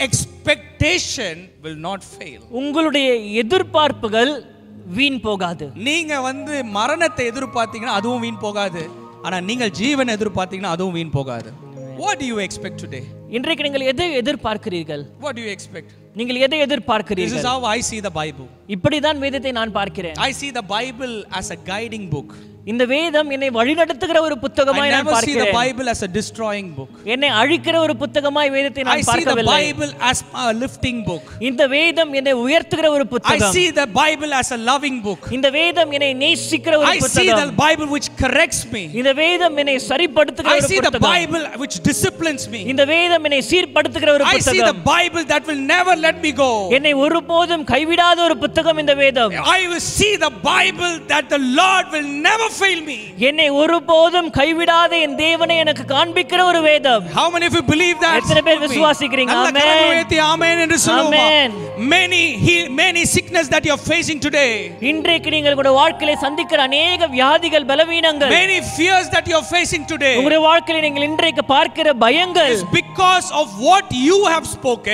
expectation will not fail. உங்களுடைய எதிர்பார்ப்புகள் வீண் போகாது நீங்க வந்து மரணத்தை எதிர்பார்த்தீங்கன்னா அதுவும் வீண் போகாது ஆனா நீங்கள் ஜீவன் எதிர்பார்த்தீங்கன்னா அதுவும் வீண் போகாது What do you expect today? இன்றைக்கு நீங்கள் எதை எதிர்பார்க்கிறீர்கள் What do you expect? நீங்கள் எதை This is எதிர்பார்க்கிறீர்கள் how I see the Bible. இப்படிதான் வேதத்தை நான் பார்க்கிறேன் I see the Bible as a guiding book. இந்த வேதம் என்னை வழிநடத்துகிற ஒரு I புத்தகமாய் நான் never see the பார்க்கிறேன் Bible as a destroying book. என்னை அழிக்கிற ஒரு புத்தகமாய் வேதத்தை I நான் see the பார்க்கவில்லை Bible as a lifting book. இந்த வேதம் என்னை உயர்த்துகிற ஒரு I புத்தகம் see the Bible as a loving book. இந்த வேதம் என்னை நேசிக்கிற ஒரு I see the புத்தகம் Bible which corrects me. இந்த வேதம் என்னை சரிப்படுத்துகிற I ஒரு see the புத்தகம் Bible which disciplines me. இந்த வேதம் என்னை சீர்படுத்துகிற ஒரு I see the புத்தகம் Bible that will never let me go. என்னை ஒருபோதும் கைவிடாத ஒரு புத்தகம் இந்த வேதம் I will see the Bible that the Lord will never fail me. என்னை ஒருபோதும் கைவிடாத என் தேவனை எனக்கு காண்பிக்கிற ஒரு வேதம் How many of you believe that? எத்தனை பேர் With me. விசுவாசிக்கிறீங்க? நல்ல Amen. கரங்களை உயர்த்தி ஆமென் என்று சொல்லுவோமா? Amen. Many he- many sickness that you are facing today. இன்றைக்கு நீங்கள் உங்களுடைய வாழ்க்கையில சந்திக்கிற அநேக வியாதிகள் பலவீனங்கள் Many fears that you are facing today உங்களுடைய வாழ்க்கையில நீங்கள் இன்றைக்கு பார்க்கிற பயங்கள் is because of what you have spoken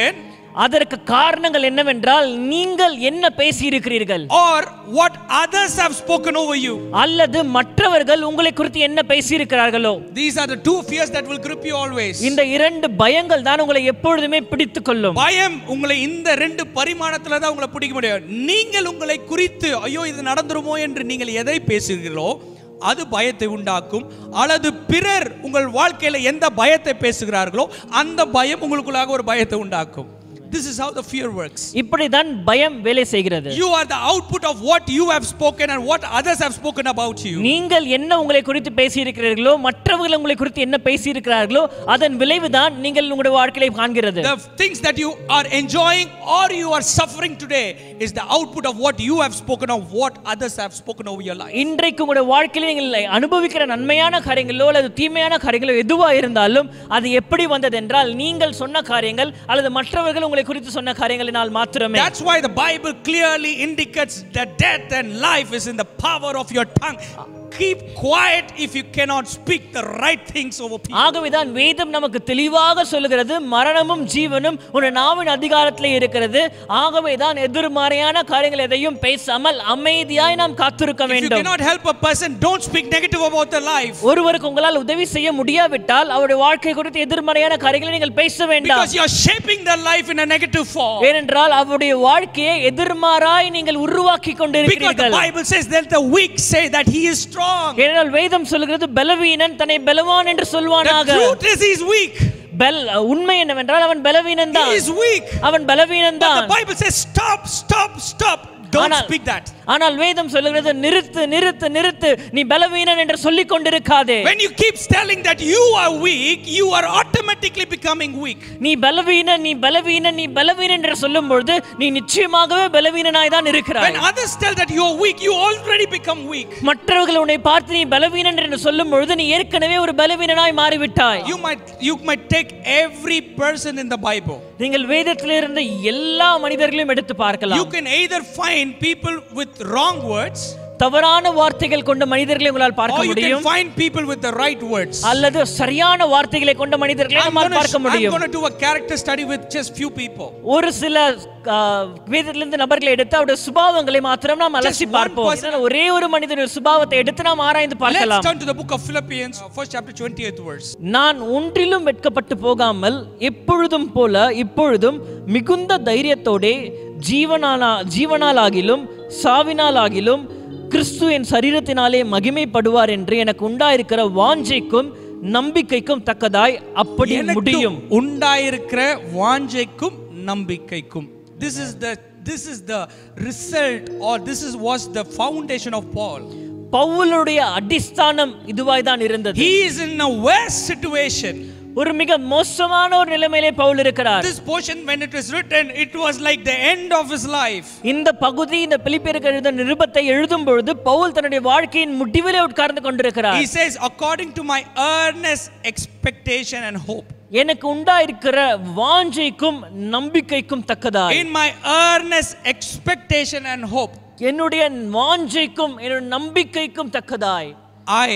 அதற்கு காரணங்கள் என்னவென்றால் நீங்கள் என்ன பேசி இருக்கிறீர்கள் or what others have spoken over you. அல்லது மற்றவர்கள் உங்களை குறித்து என்ன பேசி இருக்கிறார்களோ These are the two fears that will grip you always. இந்த இரண்டு பயங்கள் தான் உங்களை எப்பொழுதுமே பிடித்துக் கொள்ளும் பயம் உங்களை இந்த ரெண்டு பரிமாணத்துல தான் உங்களை பிடிக்க முடியும் நீங்கள் உங்களை குறித்து ஐயோ இது நடந்துருமோ என்று நீங்கள் எதை பேசுகிறீர்களோ அது பயத்தை உண்டாக்கும் அல்லது பிறர் உங்கள் வாழ்க்கையில எந்த பயத்தை பேசுகிறார்களோ அந்த பயம் உங்களுக்குள்ளாக ஒரு பயத்தை உண்டாக்கும் this is how the fear works இப்படிதான் பயம் வேலை செய்கிறது you are the output of what you have spoken and what others have spoken about you நீங்கள் என்ன உங்களை குறித்து பேசி இருக்கிறீர்களோ மற்றவர்கள் உங்களை குறித்து என்ன பேசி இருக்கிறார்களோ அதன் விளைவுதான் நீங்கள் உங்களுடைய வாழ்க்கையை காண்கிறது the things that you are enjoying or you are suffering today is the output of what you have spoken of what others have spoken over your life இன்றைக்கு உங்களுடைய வாழ்க்கையில் நீங்கள் அனுபவிக்கிற நன்மையான காரியங்களோ அல்லது தீமையான காரியங்களோ எதுவா இருந்தாலும் அது எப்படி வந்தது என்றால் நீங்கள் சொன்ன காரியங்கள் அல்லது மற்றவர்கள் உங்களை குறித்து சொன்ன காரியங்களினால் மாத்திரமே That's why the Bible clearly indicates that death and life is in the power of your tongue. Keep quiet if you cannot speak the right things over people. ஆகவேதான் வேதம் நமக்கு தெளிவாக சொல்லுகிறது மரணமும் ஜீவனும் ஒரு நாவின் அதிகாரத்திலே இருக்கிறது ஆகவேதான் எதிர்மறையான காரியங்கள் எதையும் பேசாமல் அமைதியாய் நாம் காத்திருக்க If you வேண்டும் cannot help a person, don't speak negative about their life. ஒருவருக்கு உங்களால் உதவி செய்ய முடியாவிட்டால் அவருடைய வாழ்க்கை குறித்து எதிர்மறையான காரியங்களை நீங்கள் பேச வேண்டாம் Because you are shaping their life in a negative form. ஏனென்றால் அவருடைய வாழ்க்கையை எதிர்மாறாய் நீங்கள் உருவாக்கி Because the கொண்டிருக்கிறீர்கள் Bible says that the weak say that he is strong. ஏனென்றால் வேதம் சொல்கிறது பலவீனன் தன்னை பலவான் என்று The சொல்வானாக truth is he is weak. பெல் உண்மை என்னவென்றால் அவன் பலவீனன் He தான் is weak. அவன் பலவீனன் But தான் the Bible says stop, stop, stop. Don't ஆனால்- speak that. ஆனால் வேதம் சொல்லுகிறது நிறுத்து நிறுத்து நிறுத்து நீ பலவீனன் என்று சொல்லிக் கொண்டிருக்காதே When you keep telling that you are weak, you are automatically becoming weak. நீ பலவீனன் நீ பலவீனன் நீ பலவீனன் என்று சொல்லும் பொழுது நீ நிச்சயமாகவே பலவீனனாய் தான் இருக்கிறாய் When others tell that you are weak, you already become weak. மற்றவர்கள் உன்னை பார்த்து நீ பலவீனன் என்று சொல்லும் பொழுது நீ ஏற்கனவே ஒரு பலவீனனாய் மாறிவிட்டாய் You might you might take every person in the Bible. நீங்கள் வேதத்திலிருந்து எல்லா மனிதர்களையும் எடுத்து You பார்க்கலாம் can either find people with wrong words தவறான வார்த்தைகள் கொண்ட மனிதர்களை உங்களால் or பார்க்க you can முடியும் find people with the right words. அல்லது சரியான வார்த்தைகளை கொண்ட மனிதர்களை I'm நம்மால் gonna, பார்க்க I'm முடியும் gonna do a character study with just few people. ஒரு சில ஆ, வேதத்திலிருந்து நபர்களை எடுத்து அவருடைய சுபாவங்களை மாத்திரம் நாம் அலசி one பார்ப்போம் person. இதனால ஒரே ஒரு மனிதனுடைய சுபாவத்தை எடுத்து நாம் ஆராய்ந்து Let's பார்க்கலாம் turn to the book of Philippians, uh, first chapter, 28th verse. நான் ஒன்றிலும் வெட்கப்பட்டு போகாமல் எப்பொழுதும் போல இப்பொழுதும் மிகுந்த தைரியத்தோடே ஜீவனாலா ஜீவனாலாகிலும் சாவினாலாகிலும் கிறிஸ்து என் சரீரத்தினாலே மகிமைப்படுவார் என்று எனக்கு உண்டாயிருக்கிற வாஞ்சைக்கும் நம்பிக்கைக்கும் தக்கதாய் அப்படி எனக்கு முடியும் உண்டாயிருக்கிற வாஞ்சைக்கும் நம்பிக்கைக்கும் this is the this is the result or this is was the foundation of paul பவுலுடைய அடிஸ்தானம் இதுவாய் தான் இருந்தது he is in a worse situation ஒரு மிக மோசமான ஒரு நிலைமையிலே பவுல் இருக்கிறார் this portion when it was written it was like the end of his life இந்த பகுதி இந்த பிலிப்பியருக்கு எழுத நிருபத்தை எழுதும் பொழுது பவுல் தன்னுடைய வாழ்க்கையின் முடிவிலே உட்கார்ந்து கொண்டிருக்கிறார் he says according to my earnest expectation and hope எனக்கு உண்டாயிருக்கிற வாஞ்சைக்கும் நம்பிக்கைக்கும் தக்கதாய் in my earnest expectation and hope என்னுடைய வாஞ்சைக்கும் என்னுடைய நம்பிக்கைக்கும் தக்கதாய் i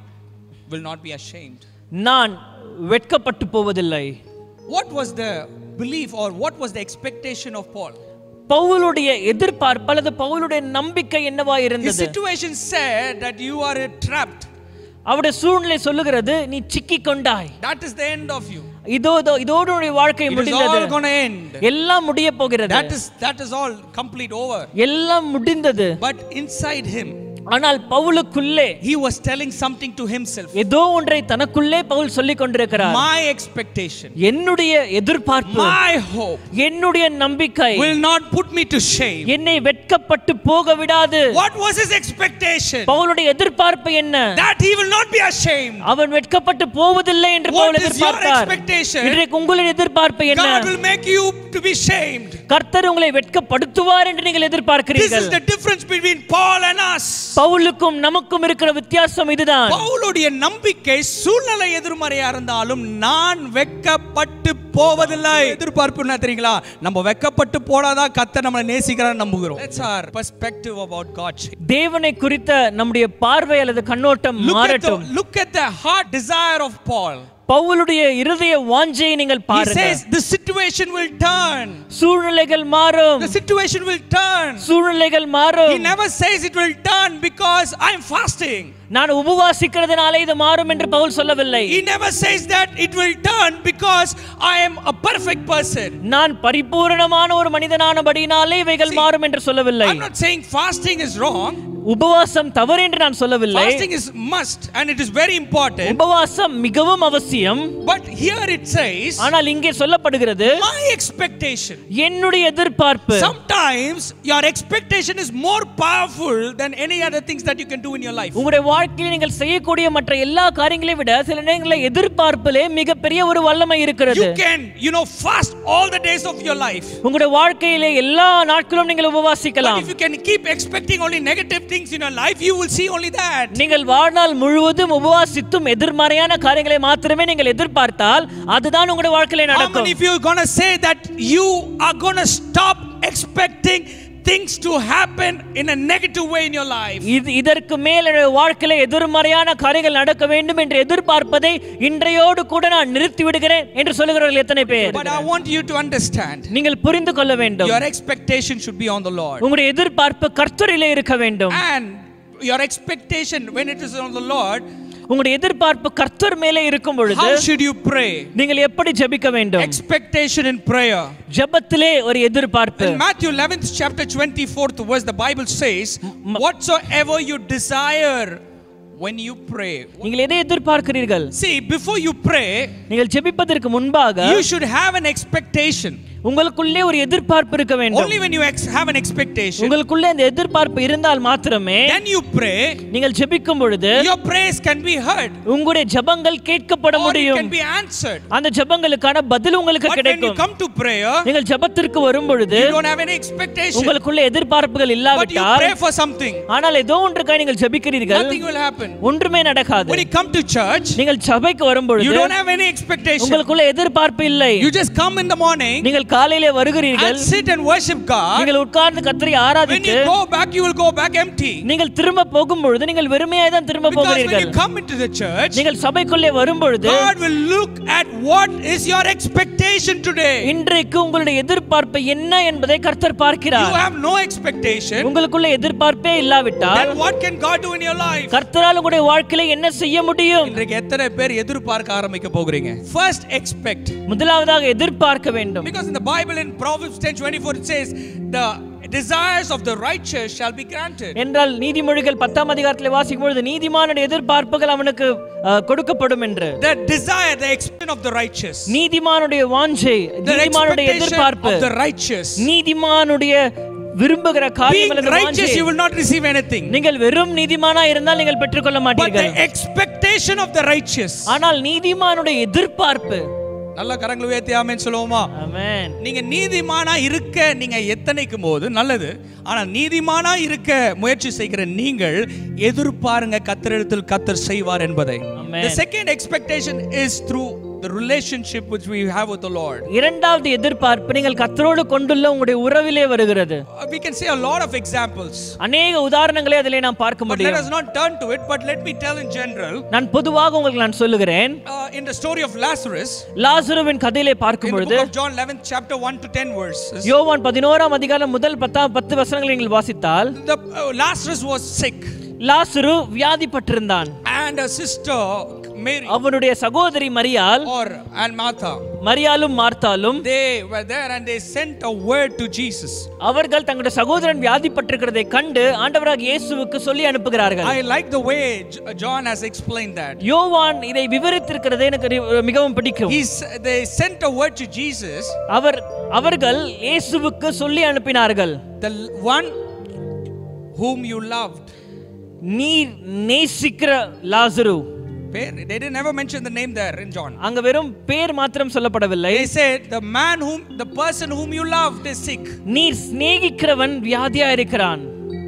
will not be ashamed நான் வெட்கப்பட்டு போவதில்லை what was the belief or what was the expectation of paul பவுலுடைய எதிர்பார்ப்பு அல்லது பவுலுடைய நம்பிக்கை என்னவா his இருந்தது situation said that you are trapped அவருடைய சூழ்நிலை சொல்லுகிறது நீ சிக்கி கொண்டாய் that is the end of you இதோ இதோ இதோடு உன்னுடைய வாழ்க்கை it is முடிந்தது all going to end எல்லாம் முடிய போகிறது that is that is all complete over எல்லாம் முடிந்தது but inside him ஆனால் பவுலுக்குள்ளே he was telling something to himself ஏதோ ஒன்றை தனக்குள்ளே பவுல் சொல்லிக் கொண்டிருக்கிறார் my expectation என்னுடைய எதிர்பார்ப்பு my hope என்னுடைய நம்பிக்கை will not put me to shame என்னை வெட்கப்பட்டு போக விடாது what was his expectation பவுலுடைய எதிர்பார்ப்பு என்ன that he will not be ashamed அவன் வெட்கப்பட்டு போவதில்லை என்று What Pavul is your எதிர்பார்த்தார் expectation? இன்றைக்கு உங்களுடைய எதிர்பார்ப்பு என்ன god will make you to be shamed கர்த்தர் உங்களை வெட்கப்படுத்துவார் என்று நீங்கள் this எதிர்பார்க்கிறீர்கள் is the difference between paul and us பவுலுக்கும் நமக்கும் இருக்கிற வித்தியாசம் இதுதான் பவுலுடைய நம்பிக்கை சூழ்நிலை எதிர்மறையா இருந்தாலும் நான் வெட்கப்பட்டு போவதில்லை எதிர்பார்ப்பு என்ன தெரியுங்களா நம்ம வெட்கப்பட்டு போனாதான் கத்த நம்மளை நேசிக்கிறான்னு நம்புகிறோம் That's our perspective about God. தேவனை குறித்த நம்முடைய பார்வை அல்லது கண்ணோட்டம் Look at, the, மாறட்டும் look at the heart desire of Paul. பவுலுடைய இருதய வாஞ்சையை நீங்கள் He பாருங்க says the situation will turn. சூழ்நிலைகள் மாறும் The situation will turn. சூழ்நிலைகள் He மாறும் never says it will turn because I'm fasting. நான் உபவாசிக்கிறதுனாலே இது மாறும் என்று பவுல் சொல்லவில்லை He never says that it will turn because I am a perfect person. நான் பரிபூரணமான ஒரு மனிதனானபடினாலே இவைகள் மாறும் என்று சொல்லவில்லை I'm not saying fasting is wrong. உபவாசம் தவறு என்று நான் சொல்லவில்லை Fasting is must and it is very important. உபவாசம் மிகவும் அவசியம் But here it says, ஆனால் இங்கே சொல்லப்படுகிறது my expectation. என்னுடைய எதிர்பார்ப்பு Sometimes your expectation is more powerful than any other things that you can do in your life. உங்களுடைய வாழ்க்கையில் நீங்கள் செய்யக்கூடிய மற்ற எல்லா காரியங்களையும் விட சில நேரங்களில் எதிர்பார்ப்பிலே மிகப்பெரிய ஒரு வல்லமை இருக்கிறது You can, you know, fast all the days of your life. உங்களுடைய வாழ்க்கையிலே எல்லா நாட்களும் நீங்கள் But உபவாசிக்கலாம் if you can keep expecting only negative things in your life, you will see only that. நீங்கள் வாழ்நாள் முழுவதும் உபவாசித்தும் எதிர்மறையான காரியங்களை மாத்திரமே நீங்கள் எதிர்பார்த்தால் அதுதான் உங்களுடைய வாழ்க்கையில How many நடக்கும் of you are going to say that you are going to stop expecting things to happen in a negative way in your life? இது இதற்கு மேல் என்னுடைய வாழ்க்கையில எதிர்மறையான காரியங்கள் நடக்க வேண்டும் என்று எதிர்பார்ப்பதை இன்றையோடு கூட நான் நிறுத்தி விடுகிறேன் என்று சொல்லுகிறவர்கள் எத்தனை பேர் But I want you to understand நீங்கள் புரிந்து கொள்ள வேண்டும் your expectation should be on the Lord. உங்களுடைய எதிர்பார்ப்பு கர்த்தரிலே இருக்க வேண்டும் And your expectation, when it is on the Lord, உங்களுடைய எதிர்பார்ப்பு கர்த்தர் மேலே இருக்கும் பொழுது how should you pray? நீங்கள் எப்படி ஜெபிக்க வேண்டும் Expectation in prayer. ஜெபத்திலே ஒரு எதிர்பார்ப்பு In Matthew 11th chapter 24th verse, the Bible says, Whatsoever you desire when you pray. நீங்கள் எதை எதிர்பார்க்கிறீர்கள் See, before you pray, நீங்கள் ஜெபிப்பதற்கு முன்பாக you should have an expectation. உங்களுக்குள்ளே ஒரு எதிர்பார்ப்பு இருக்க வேண்டும் Only when you ex- have an expectation, உங்களுக்குள்ளே அந்த எதிர்பார்ப்பு இருந்தால் மாத்திரமே then you pray, நீங்கள் ஜெபிக்கும் பொழுது your prayers can be heard உங்களுடைய ஜெபங்கள் கேட்கப்பட or it முடியும் can be answered. அந்த ஜெபங்களுக்கான பதில் உங்களுக்கு But when you கிடைக்கும் come to prayer, நீங்கள் ஜெபத்திற்கு வரும் பொழுது you don't have any expectation, உங்களுக்குள்ள எதிர்பார்ப்புகள் but you இல்லாவிட்டால் pray for something. ஆனால் ஏதோ ஒன்றுக்காக நீங்கள் ஜெபிக்கிறீர்கள் Nothing will happen. ஒன்றுமே நடக்காது When you come to church, நீங்கள் சபைக்கு வரும் you பொழுது don't have any expectation. உங்களுக்குள்ள எதிர்பார்ப்பு இல்லை You just come in the morning நீங்கள் காலையிலே வருகிறீர்கள் and sit and worship God. நீங்கள் உட்கார்ந்து கத்தரை When ஆராதித்து you go back, you will go back empty. நீங்கள் திரும்ப போகும் பொழுது நீங்கள் வெறுமையாய் தான் திரும்ப Because when போகிறீர்கள் you come into the church, நீங்கள் சபைக்குள்ளே வரும் பொழுது God will look at what is your expectation today. இன்றைக்கு உங்களுடைய எதிர்பார்ப்பு என்ன என்பதை கர்த்தர் You பார்க்கிறார் have no expectation, உங்களுக்குள்ள எதிர்பார்ப்பே இல்லாவிட்டால் then what can God do in your life? கர்த்தரால் உங்களுடைய வாழ்க்கையில என்ன செய்ய முடியும் இன்றைக்கு எத்தனை பேர் எதிர்பார்க்க ஆரம்பிக்க போகிறீங்க First expect. முதலாவதாக எதிர்பார்க்க வேண்டும் Because in the Bible in Proverbs 10:24 it says the desires of the righteous shall be granted. என்றால் நீதிமொழிகள் பத்தாம் அதிகாரத்தில் வாசிக்கும் பொழுது நீதிமானுடைய எதிர்பார்ப்புகள் அவனுக்கு அஹ், கொடுக்கப்படும் என்று The desire, the expectation of the righteous. நீதிமானுடைய வாஞ்சை The நீதிமானுடைய expectation எதிர்பார்ப்பு of the righteous. நீதிமானுடைய விரும்புகிற காரியம் Being அல்லது righteous, வாஞ்சை. you will not receive anything. நீங்கள் வெறும் நீதிமானா இருந்தால் நீங்கள் பெற்றுக்கொள்ள But மாட்டீர்கள் the expectation of the righteous. ஆனால் நீதிமானுடைய எதிர்பார்ப்பு நல்ல கரங்களை உயர்த்தி ஆமென் சொல்லுவோமா ஆமென் நீங்க நீதிமானா இருக்க நீங்க எத்தனைக்கும் போது நல்லது ஆனா நீதிமானா இருக்க முயற்சி செய்கிற நீங்கள் எதிர்பாருங்க கத்தரிடத்தில் கத்தர் செய்வார் என்பதை Amen. The second expectation is through the relationship which we have with the Lord. இரண்டாவது எதிர்பார்ப்பு நீங்கள் கத்தரோடு கொண்டுள்ள உங்களுடைய உறவிலே வருகிறது Uh, We can say a lot of examples. அநேக உதாரணங்களை அதிலே நாம் பார்க்க But let முடியும் us not turn to it, but let me tell in general. நான் பொதுவாக உங்களுக்கு நான் சொல்லுகிறேன் Uh, in the story of Lazarus, லாசருவின் கதையிலே பார்க்கும் in the பொழுது book of John 11th chapter 1 to 10 verses, யோவான் பதினோராம் அதிகாரம் முதல் பத்தாம் பத்து வசனங்களை நீங்கள் வாசித்தால் the, uh, Lazarus was sick Lazarus வியாதிப்பட்டிருந்தான் and a sister Mary அவனுடைய சகோதரி மரியாள் or and Martha மரியாளும் மார்த்தாலும் they were there and they sent a word to Jesus. அவர்கள் தங்களுடைய சகோதரன் வியாதிப்பட்டிருக்கிறதை கண்டு ஆண்டவராக இயேசுவுக்கு சொல்லி அனுப்புகிறார்கள் I like the way J- John has explained that. யோவான் இதை விவரித்திருக்கிறது எனக்கு ரி- மிகவும் பிடிக்கும் He's, they sent a word to Jesus, அவர் அவர்கள் இயேசுவுக்கு சொல்லி அனுப்பினார்கள் the l- one whom you loved. நீர் நேசிக்கிற லாசரு They didn't never mention the name there in John. அங்க வெறும் பேர் மாத்திரம் சொல்லப்படவில்லை They said the man whom the person whom you loved is sick. நீர் சிநேகிக்கிறவன் வியாதியா இருக்கிறான்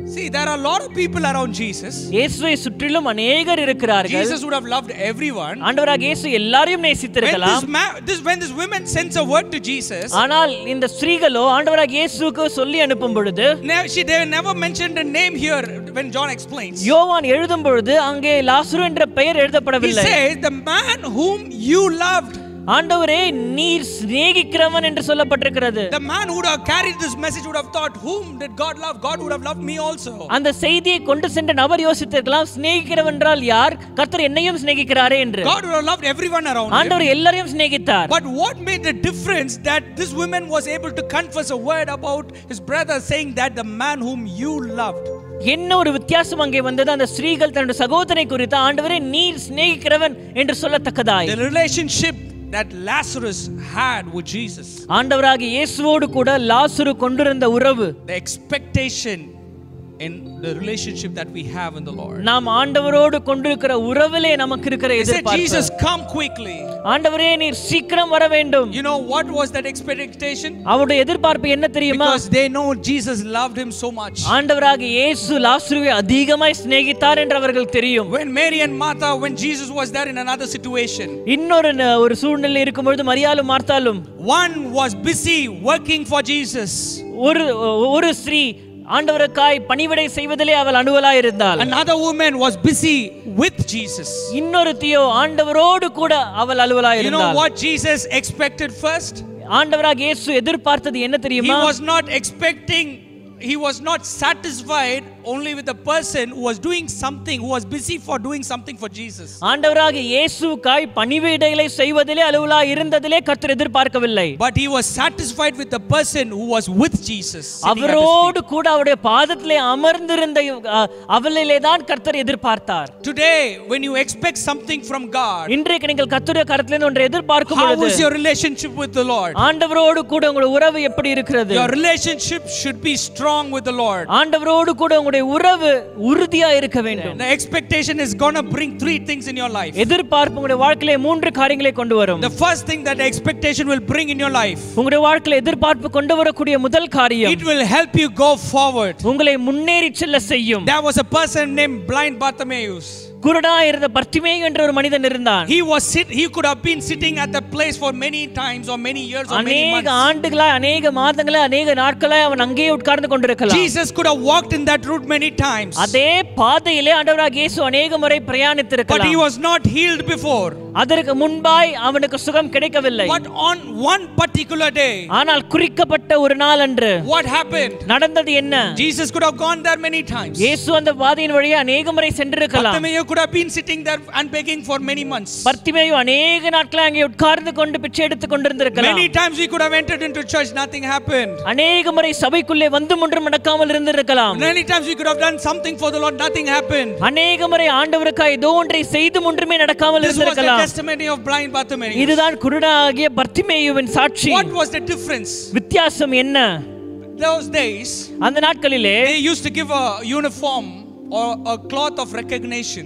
See, there are a lot of people around Jesus. இயேசுவை சுற்றிலும் அநேகர் இருக்கிறார்கள் Jesus would have loved everyone. ஆண்டவராக இயேசு எல்லாரையும் When நேசித்திருக்கலாம் this, ma- this when this women sends a word to Jesus, ஆனால் இந்த ஸ்திரீகளோ ஆண்டவராக இயேசுக்கு சொல்லி அனுப்பும் பொழுது ne- she they never mentioned a name here when John explains. யோவான் எழுதும் பொழுது அங்கே லாசுரு என்ற பெயர் He எழுதப்படவில்லை says, "The man whom you loved." ஆண்டவரே நீர் சிநேகிக்கிறவன் என்று சொல்லப்பட்டிருக்கிறது The man who would have carried this message would have thought, "Whom did God love? God would have loved me also." அந்த செய்தியை கொண்டு சென்ற நபர் யோசித்திருக்கலாம் சிநேகிக்கிறவன் என்றால் யார் கர்த்தர் என்னையும் சிநேகிக்கிறாரே என்று God would have loved everyone around him. ஆண்டவர் எல்லாரையும் சிநேகித்தார் But what made the difference that this woman was able to confess a word about his brother, saying that the man whom you loved. என்ன ஒரு வித்தியாசம் அங்கே வந்தது அந்த ஸ்திரீகள் தன்னுடைய சகோதரனை குறித்து ஆண்டவரே நீர் சிநேகிக்கிறவன் என்று சொல்லத்தக்கதாய் The relationship that Lazarus had with Jesus, ஆண்டவராக இயேசுவோடு கூட லாசுரு கொண்டிருந்த உறவு the expectation in the relationship that we have in the Lord. நாம் ஆண்டவரோடு கொண்டிருக்கிற உறவிலே நமக்கு இருக்கிற He said, எதிர்பார்ப்பு Jesus, come quickly. ஆண்டவரே நீர் சீக்கிரம் வர வேண்டும் You know what was that expectation? அவருடைய எதிர்பார்ப்பு என்ன தெரியுமா Because they know Jesus loved him so much. ஆண்டவராக இயேசு லாசுருவை அதிகமாய் சிநேகித்தார் என்று அவர்கள் தெரியும் When Mary and Martha, when Jesus was there in another situation, இன்னொரு ந- ஒரு சூழ்நிலை இருக்கும் பொழுது மரியாலும் மார்த்தாலும் one was busy working for Jesus, ஒரு ஒரு ஸ்ரீ ஆண்டவருக்காய் பணிவிடை செய்வதிலே அவள் அனுவலாய் இருந்தாள் another woman was busy with Jesus. இன்னொருத்தியோ ஆண்டவரோடு கூட அவள் அலுவலாய் You know இருந்தாள் what Jesus expected first? ஆண்டவராக இயேசு எதிர்பார்த்தது என்ன He தெரியுமா was not expecting, he was not satisfied only with the person who was doing something, who was busy for doing something for Jesus. ஆண்டவராக இயேசுக்காய் பணிவிடைகளை செய்வதிலே அலுவலாய் இருந்ததிலே கர்த்தர் எதிர்பார்க்கவில்லை But he was satisfied with the person who was with Jesus. sitting at his feet. அவரோடு கூட அவருடைய பாதத்திலே அமர்ந்திருந்த அ, அவளிலே தான் கர்த்தர் எதிர்பார்த்தார் Today, when you expect something from God, இன்றைக்கு நீங்கள் கர்த்தருடைய கரத்திலிருந்து ஒன்றை எதிர்பார்க்கும் how பொழுது is your relationship with the Lord? ஆண்டவரோடு கூட உங்களுடைய உறவு எப்படி இருக்கிறது Your relationship should be strong with the Lord. ஆண்டவரோடு கூட உங்களுடைய உறவு உறுதியா இருக்க வேண்டும் The expectation is gonna bring three things in your life. எதிர்பார்ப்பு உங்களுடைய வாழ்க்கையிலே மூன்று காரியங்களை கொண்டு வரும் The first thing that the expectation will bring in your life, உங்களுடைய வாழ்க்கையில எதிர்பார்ப்பு கொண்டு வரக்கூடிய முதல் காரியம் it will help you go forward. உங்களை முன்னேறி செல்ல செய்யும் There was a person named blind Bartimaeus. குருடா இருந்த பர்த்திமே என்ற ஒரு மனிதன் இருந்தான் He was sit. He could have been sitting at that place for many times, or many years, or many அநேக months. ஆண்டுகளாய் அநேக மாதங்களாய் அநேக நாட்களாய் அவன் அங்கேயே உட்கார்ந்து கொண்டிருக்கலாம் Jesus could have walked in that route many times, அதே பாதையிலே ஆண்டவராக இயேசு அநேக முறை but he பிரயாணித்திருக்கலாம் was not healed before. அதற்கு முன்பாய் அவனுக்கு சுகம் கிடைக்கவில்லை But on one particular day, ஆனால் குறிக்கப்பட்ட ஒரு நாள் அன்று what happened? நடந்தது என்ன Jesus could have gone there many times. இயேசு அந்த பாதையின் வழியே அநேக முறை சென்றிருக்கலாம் Bartimaeus could have been sitting there and begging for many months. Bartimaeus அநேக நாட்கள் அங்கே உட்கார்ந்து கொண்டு பிச்சை எடுத்துக் கொண்டிருந்திருக்கலாம் Many times we could have entered into church, nothing happened. அநேக முறை சபைக்குள்ளே வந்து ஒன்றும் நடக்காமல் இருந்திருக்கலாம் Many times we could have done something for the Lord, nothing happened. அநேக முறை ஆண்டவருக்காய் ஏதோ ஒன்றை செய்தும் ஒன்றுமே நடக்காமல் This was the இருந்திருக்கலாம் testimony of blind Bartimaeus. இதுதான் குருடாகிய பர்த்திமேயுவின் சாட்சி What was the difference? வித்தியாசம் என்ன Those days, அந்த நாட்களிலே they used to give a uniform or a cloth of recognition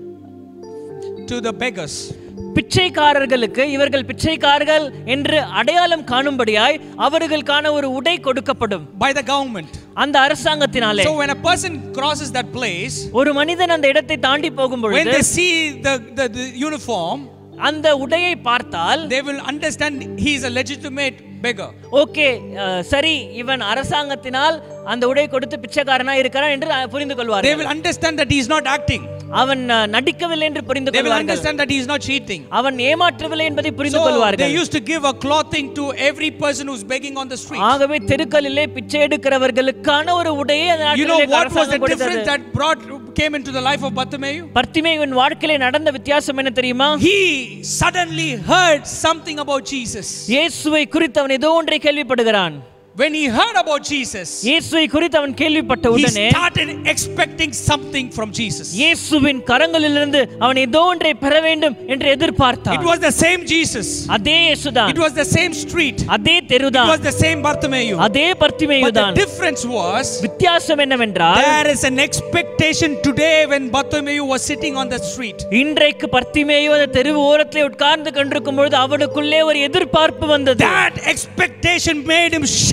to the beggars. பிச்சைக்காரர்களுக்கு இவர்கள் பிச்சைக்காரர்கள் என்று அடையாளம் காணும்படியாய் அவர்களுக்கான ஒரு உடை கொடுக்கப்படும் by the government. அந்த அரசாங்கத்தினாலே So when a person crosses that place, ஒரு மனிதன் அந்த இடத்தை தாண்டி போகும் when பொழுது they see the, the, the uniform, அந்த உடையை பார்த்தால் they will understand he is a legitimate beggar. Okay அஹ், சரி இவன் அரசாங்கத்தினால் அந்த உடை கொடுத்து பிச்சைக்காரனா இருக்கிறான் என்று அஹ், புரிந்து They கொள்வார்கள் will understand that he is not acting. அவன் அஹ், நடிக்கவில்லை என்று புரிந்து They will கொள்வார்கள் understand that he is not cheating. அவன் ஏமாற்றவில்லை என்பதை புரிந்து So they கொள்வார்கள் used to give a clothing to every person who's begging on the street. ஆகவே தெருக்களிலே பிச்சை எடுக்கிறவர்களுக்கான ஒரு உடையை அந்த You know நாட்களிலே what was the அரசாங்கம் கொடுத்தது difference that brought came into the life of Bartimaeus? பர்த்திமேயுவின் வாழ்க்கையிலே நடந்த வித்தியாசம் என்ன தெரியுமா He suddenly heard something about Jesus. இயேசுவை குறித்து அவன் ஏதோ ஒன்றை கேள்விப்படுகிறான் When he heard about Jesus, இயேசுவை குறித்து அவன் கேள்விப்பட்ட he உடனே started expecting something from Jesus. இயேசுவின் கரங்களிலிருந்து அவன் ஏதோ ஒன்றை பெற வேண்டும் என்று It எதிர்பார்த்தான் was the same Jesus. அதே இயேசுதான் It was the same street. அதே It தெருதான் was the same Bartimaeus. அதே But the பர்த்திமேயுதான் difference was வித்தியாசம் என்னவென்றால் there is an expectation today when Bartimaeus was sitting on the street. இன்றைக்கு பர்த்திமேயு அந்த தெரு ஓரத்திலே உட்கார்ந்து கொண்டிருக்கும் பொழுது அவனுக்குள்ளே ஒரு எதிர்பார்ப்பு வந்தது That expectation made him shout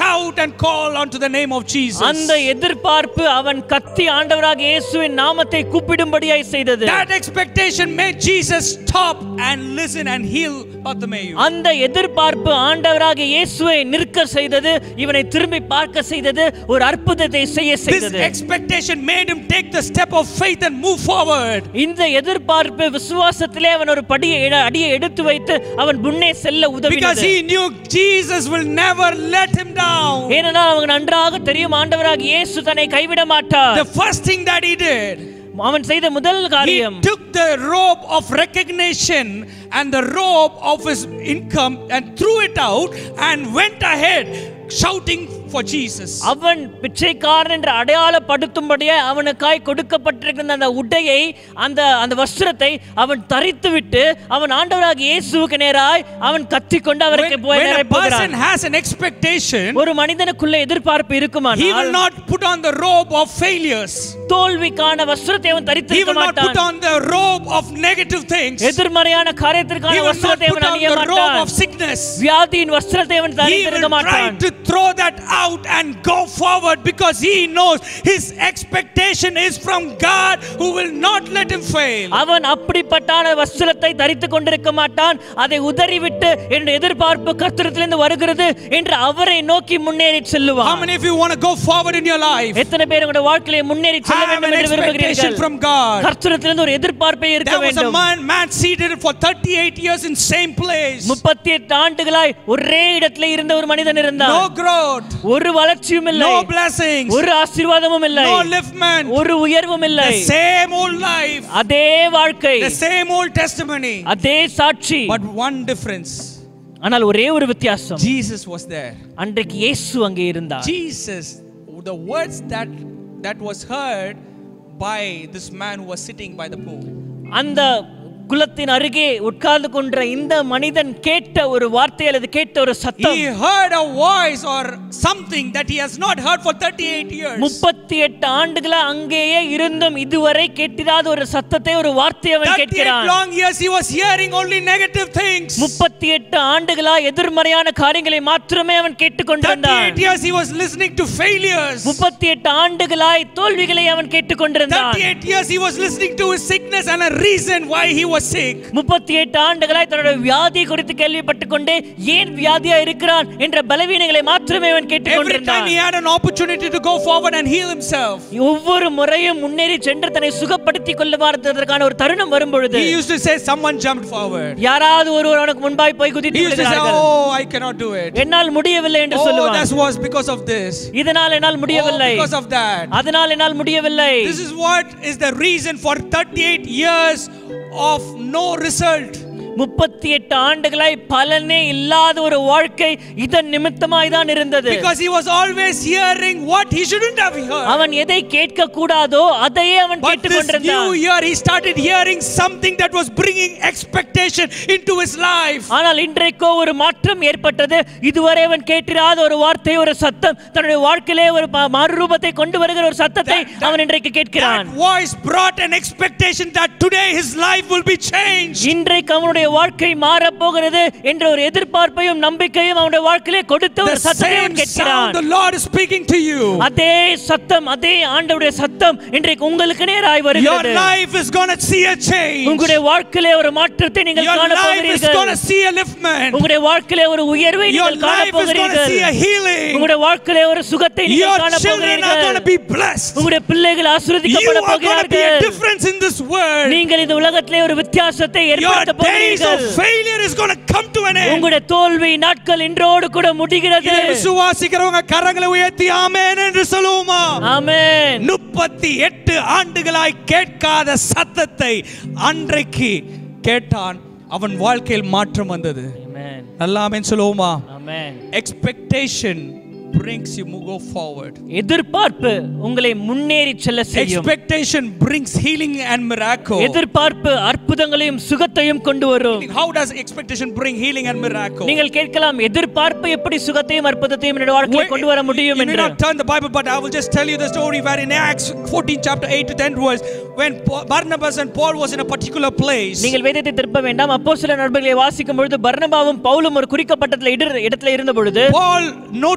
shout and call unto the name of Jesus. அந்த எதிர்பார்ப்பு அவன் கத்தி ஆண்டவராக இயேசுவின் நாமத்தை கூப்பிடும்படியாய் செய்தது That expectation made Jesus stop and listen and heal Bartimaeus. அந்த எதிர்பார்ப்பு ஆண்டவராக இயேசுவை நிற்க செய்தது இவனை திரும்பி பார்க்க செய்தது ஒரு அற்புதத்தை செய்ய This செய்தது expectation made him take the step of faith and move forward. இந்த எதிர்பார்ப்பு விசுவாசத்திலே அவன் ஒரு படியை எட- அடியை எடுத்து வைத்து அவன் முன்னே செல்ல Because உதவினது he knew Jesus will never let him down. ஏனென்றால் அவன் நன்றாக தெரியும் ஆண்டவராக இயேசு தன்னை கைவிட மாட்டார் The first thing that he did, அவன் செய்த முதல் he காரியம் took the robe of recognition and the robe of his income and threw it out and went ahead shouting for Jesus. அவன் பிச்சைக்காரன் என்று அடையாளப்படுத்தும்படியே அவனுக்காய் கொடுக்கப்பட்டிருக்கிற அந்த உடையை அந்த அந்த வஸ்திரத்தை அவன் தரித்து விட்டு அவன் ஆண்டவராக இயேசுவுக்கு நேராய் அவன் கத்திக்கொண்டு அவருக்கு When, போய் when a நேராய் person போகிறான் has an expectation, ஒரு மனிதனுக்குள்ள எதிர்பார்ப்பு he will இருக்குமானால் not put on the robe of failures. தோல்விக்கான வஸ்திரத்தை அவன் He தரித்திருக்க will not put மாட்டான் on the robe of negative things. எதிர்மறையான He காரியத்திற்கான will not வஸ்திரத்தை put அவன் on அணிய the robe மாட்டான் of sickness. வியாதியின் வஸ்திரத்தை அவன் He தரித்திருக்க will try மாட்டான் to throw that out and go forward because he knows his expectation is from God who will not let him fail. அவன் அப்படிப்பட்டான வஸ்திரத்தை தரித்துக் கொண்டிருக்க மாட்டான் அதை உதறிவிட்டு என்னுடைய எதிர்பார்ப்பு கர்த்தரத்திலிருந்து வருகிறது என்று அவரை நோக்கி முன்னேறி How செல்லுவான் many of you want to go forward in your life? எத்தனை பேர் உங்களுடைய வாழ்க்கையில முன்னேறி செல்ல Have வேண்டும் an என்று expectation விரும்புகிறீர்கள் from God. கர்த்தரத்திலிருந்து ஒரு எதிர்பார்ப்பை இருக்க There was a வேண்டும் man, man seated for 38 years in same place. முப்பத்தி எட்டு ஆண்டுகளாய் ஒரே இடத்துல இருந்த ஒரு மனிதன் இருந்தான் No growth, ஒரு வளர்ச்சியும் இல்லை no blessings, ஒரு ஆசீர்வாதமும் இல்லை no liftment. ஒரு உயர்வும் இல்லை The same old life, அதே வாழ்க்கை the same old testimony. அதே சாட்சி But one difference ஆனால் ஒரே ஒரு வித்தியாசம் Jesus was there. அன்றைக்கு இயேசு அங்கே இருந்தார் Jesus, the words that that was heard by this man who was sitting by the pool. அந்த குலத்தின் அருகே உட்கார்ந்து கொண்ட இந்த மனிதன் கேட்ட ஒரு வார்த்தை அல்லது கேட்ட ஒரு சத்தம் He heard a voice or something that he has not heard for 38 years. முப்பத்தி எட்டு ஆண்டுகளா அங்கேயே இருந்தும் இதுவரை கேட்டிராத ஒரு சத்தத்தை ஒரு வார்த்தை அவன் 38 கேட்கிறான் long years he was hearing only negative things. முப்பத்தி எட்டு ஆண்டுகளா எதிர்மறையான காரியங்களை மாத்திரமே அவன் 38 கேட்டுக்கொண்டிருந்தான் years he was listening to failures. முப்பத்தி எட்டு ஆண்டுகளாய் தோல்விகளை அவன் கேட்டுக்கொண்டிருந்தான் 38 years he was listening to his sickness and a reason why he was sick. முப்பத்தி எட்டு ஆண்டுகளாய் தன்னுடைய வியாதி குறித்து கேள்விப்பட்டுக் கொண்டே ஏன் வியாதியா இருக்கிறான் என்ற பலவீனங்களை மாத்திரமே அவன் Every time கேட்டுக்கொண்டிருந்தான் he had an opportunity to go forward and heal himself, ஒவ்வொரு முறையும் முன்னேறி சென்று தன்னை சுகப்படுத்திக் கொள்ளுவதற்கான ஒரு தருணம் வரும் பொழுது he used to say, Someone jumped forward. யாராவது ஒருவர் அவனுக்கு முன்பாய் போய் குதித்து He used to say, விடுகிறார்கள் Oh, I cannot do it. என்னால் முடியவில்லை என்று Oh, சொல்லுவான் that was because of this. இதனால் என்னால் Oh, முடியவில்லை because of that. அதனால் என்னால் முடியவில்லை This is what is the reason for 38 years of no result. முப்பத்தி எட்டு ஆண்டுகளாய் பலனே இல்லாத ஒரு வாழ்க்கை இதன் நிமித்தமாய் தான் இருந்தது Because he was always hearing what he shouldn't have heard. அவன் எதை கேட்க கூடாதோ அதையே அவன் But this new கேட்டுக்கொண்டிருந்தான் year, he started hearing something that was bringing expectation into his life. ஆனால் இன்றைக்கோ ஒரு மாற்றம் ஏற்பட்டது இதுவரை அவன் கேட்டிராத ஒரு வார்த்தை ஒரு சத்தம் தன்னுடைய வாழ்க்கையிலே ஒரு ப- மறுரூபத்தை கொண்டு வருகிற ஒரு சத்தத்தை That- that- அவன் இன்றைக்கு கேட்கிறான் That voice brought an expectation that today his life will be changed. இன்றைக்கு அவனுடைய வாழ்க்கை மாறப் போகிறது என்ற ஒரு எதிர்பார்ப்பையும் நம்பிக்கையும் அவனுடைய வாழ்க்கையிலே கொடுத்த The ஒரு சத்தத்தை same அவன் கேட்கிறான் sound the Lord is speaking to you. அதே சத்தம் அதே ஆண்டவருடைய சத்தம் இன்றைக்கு உங்களுக்கு நேராய் Your வருகிறது life is going to see a change. உங்களுடைய வாழ்க்கையிலே ஒரு மாற்றத்தை நீங்கள் Your காண life is போகிறீர்கள் going to see a liftment. உங்களுடைய வாழ்க்கையிலே ஒரு உயர்வை Your நீங்கள் காண life is going to போகிறீர்கள் see a healing. உங்களுடைய வாழ்க்கையிலே ஒரு சுகத்தை Your நீங்கள் காண children are going to போகிறீர்கள் be blessed. உங்களுடைய பிள்ளைகள் You ஆசீர்வதிக்கப்பட are going to be a போகிறார்கள் difference in this world. நீங்கள் இந்த உலகத்திலே ஒரு வித்தியாசத்தை Your ஏற்படுத்த days of போகிறீர்கள் failure is going to come to an end. உங்களுடைய தோல்வி நாட்கள் இன்றோடு கூட முடிகிறது இதை விசுவாசிக்கிறவங்க கரங்களை உயர்த்தி ஆமென் என்று சொல்லுவோமா ஆமென் முப்பத்தி எட்டு ஆண்டுகளாய் கேட்காத சத்தத்தை அன்றைக்கு கேட்டான் அவன் வாழ்க்கையில் மாற்றம் வந்தது ஆமென் நல்லா ஆமென் சொல்லுவோமா amen expectation brings you go forward எதிர்பார்ப்பு உங்களை முன்னேறி செல்ல செய்யும் expectation brings healing and miracle எதிர்பார்ப்பு அற்புதங்களையும் சுகத்தையும் கொண்டு வரும் how does expectation bring healing and miracle நீங்கள் கேட்கலாம் எதிர்பார்ப்பு எப்படி சுகத்தையும் அற்புதத்தையும் என்னுடைய வாழ்க்கையில் Wait, கொண்டு வர முடியும் you may என்று not turn the Bible, but I will just tell you the story where in Acts 14, chapter 8 to 10 verse, when Paul- Barnabas and Paul was in a particular place, நீங்கள் வேதத்தை திருப்ப வேண்டாம் அப்போ சில நண்பர்களை வாசிக்கும் பொழுது பர்னபாவும் பவுலும் ஒரு குறிக்கப்பட்ட இடத்துல இடத்துல இருந்த பொழுது Paul noticed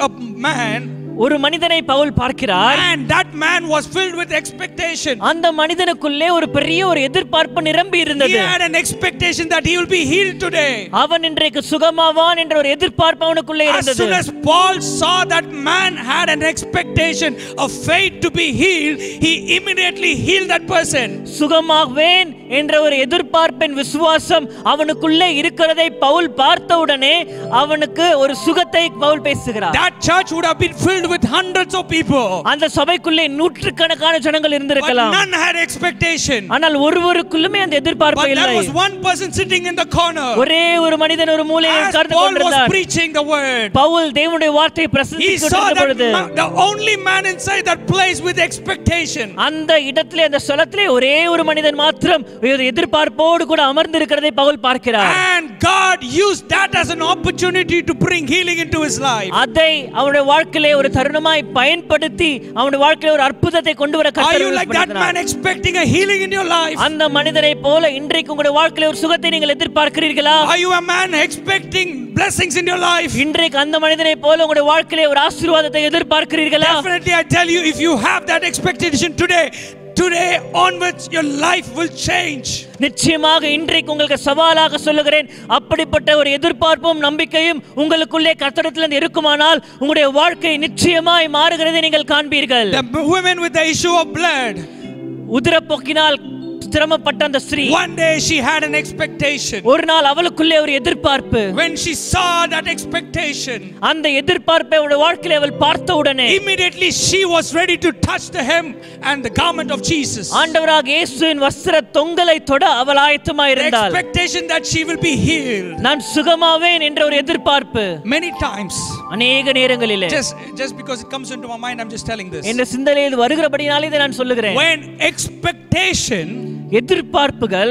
a man, ஒரு மனிதனை பவுல் பார்க்கிறார் and that man was filled with expectation. அந்த மனிதனுக்குள்ளே ஒரு பெரிய ஒரு எதிர்பார்ப்பு நிரம்பி He இருந்தது had an expectation that he will be healed today. அவன் இன்றைக்கு சுகமாவான் என்ற ஒரு எதிர்பார்ப்பு அவனுக்குள்ளே As இருந்தது soon as Paul saw that man had an expectation of faith to be healed, he immediately healed that person. சுகமாவேன் என்ற ஒரு எதிர்பார்ப்பின் விசுவாசம் அவனுக்குள்ளே இருக்கிறதை பவுல் பார்த்தவுடனே அவனுக்கு ஒரு சுகத்தை பவுல் பேசுகிறார் That church would have been filled with hundreds of people, அந்த சபைக்குள்ளே நூற்றுக்கணக்கான ஜனங்கள் but இருந்திருக்கலாம் none had expectation. ஆனால் ஒருவருக்குள்ளுமே அந்த எதிர்பார்ப்பு But இல்லை there was one person sitting in the corner. ஒரே ஒரு மனிதன் ஒரு மூலையில் As உட்கார்ந்து Paul was கொண்டிருந்தார் preaching the word, பவுல் தேவனுடைய வார்த்தையை he பிரசங்கித்துக் saw கொண்டிருந்த that பொழுது ma- the only man inside that place with expectation. அந்த இடத்திலே அந்த ஸ்தலத்திலே ஒரே ஒரு மனிதன் மாத்திரம் ஒரு எதிர்பார்ப்போடு கூட அமர்ந்து இருக்கிறதை பவுல் பார்க்கிறார் And God used that as an opportunity to bring healing into his life. அதை அவனுடைய வாழ்க்கையிலே ஒரு தருணமாய் பயன்படுத்தி அவனுடைய வாழ்க்கையில ஒரு அற்புதத்தை கொண்டு வர Are கர்த்தர் you like that man பயன்படுத்தினார். expecting a healing in your life? அந்த மனிதரை போல இன்றைக்கு உங்களுடைய வாழ்க்கையில ஒரு சுகத்தை நீங்கள் எதிர்பார்க்கிறீர்களா Are you a man expecting blessings in your life? இன்றைக்கு அந்த மனிதனை போல உங்களுடைய வாழ்க்கையில ஒரு ஆசீர்வாதத்தை எதிர்பார்க்கிறீர்களா Definitely, I tell you, if you have that expectation today, today onwards, your life will change. நிச்சயமாக இன்றைக்கு உங்களுக்கு சவாலாக சொல்லுகிறேன் அப்படிப்பட்ட ஒரு எதிர்பார்ப்பும் நம்பிக்கையும் உங்களுக்குள்ளே கர்த்தரிடத்திலிருந்து இருக்குமானால் உங்களுடைய வாழ்க்கை நிச்சயமாய் மாறுகிறதை நீங்கள் காண்பீர்கள் The women with the issue of blood, உதிரப்போக்கினால் சிரமப்பட்ட அந்த ஸ்திரீ one day she had an expectation. ஒரு நாள் அவளுக்குள்ளே ஒரு எதிர்பார்ப்பு When she saw that expectation, அந்த எதிர்பார்ப்பை அவளுடைய வாழ்க்கையில அவள் பார்த்த உடனே immediately she was ready to touch the hem and the garment of Jesus. ஆண்டவராக இயேசுவின் வஸ்திர தொங்கலை தொட அவள் ஆயத்தமாய் The இருந்தாள் expectation that she will be healed. நான் சுகமாவேன் என்ற ஒரு எதிர்பார்ப்பு Many times, அநேக நேரங்களிலே just, just because it comes into my mind, I'm just telling this. என்ற சிந்தனையில் வருகிறபடினாலே இதை நான் சொல்லுகிறேன் When expectation எதிர்பார்ப்புகள்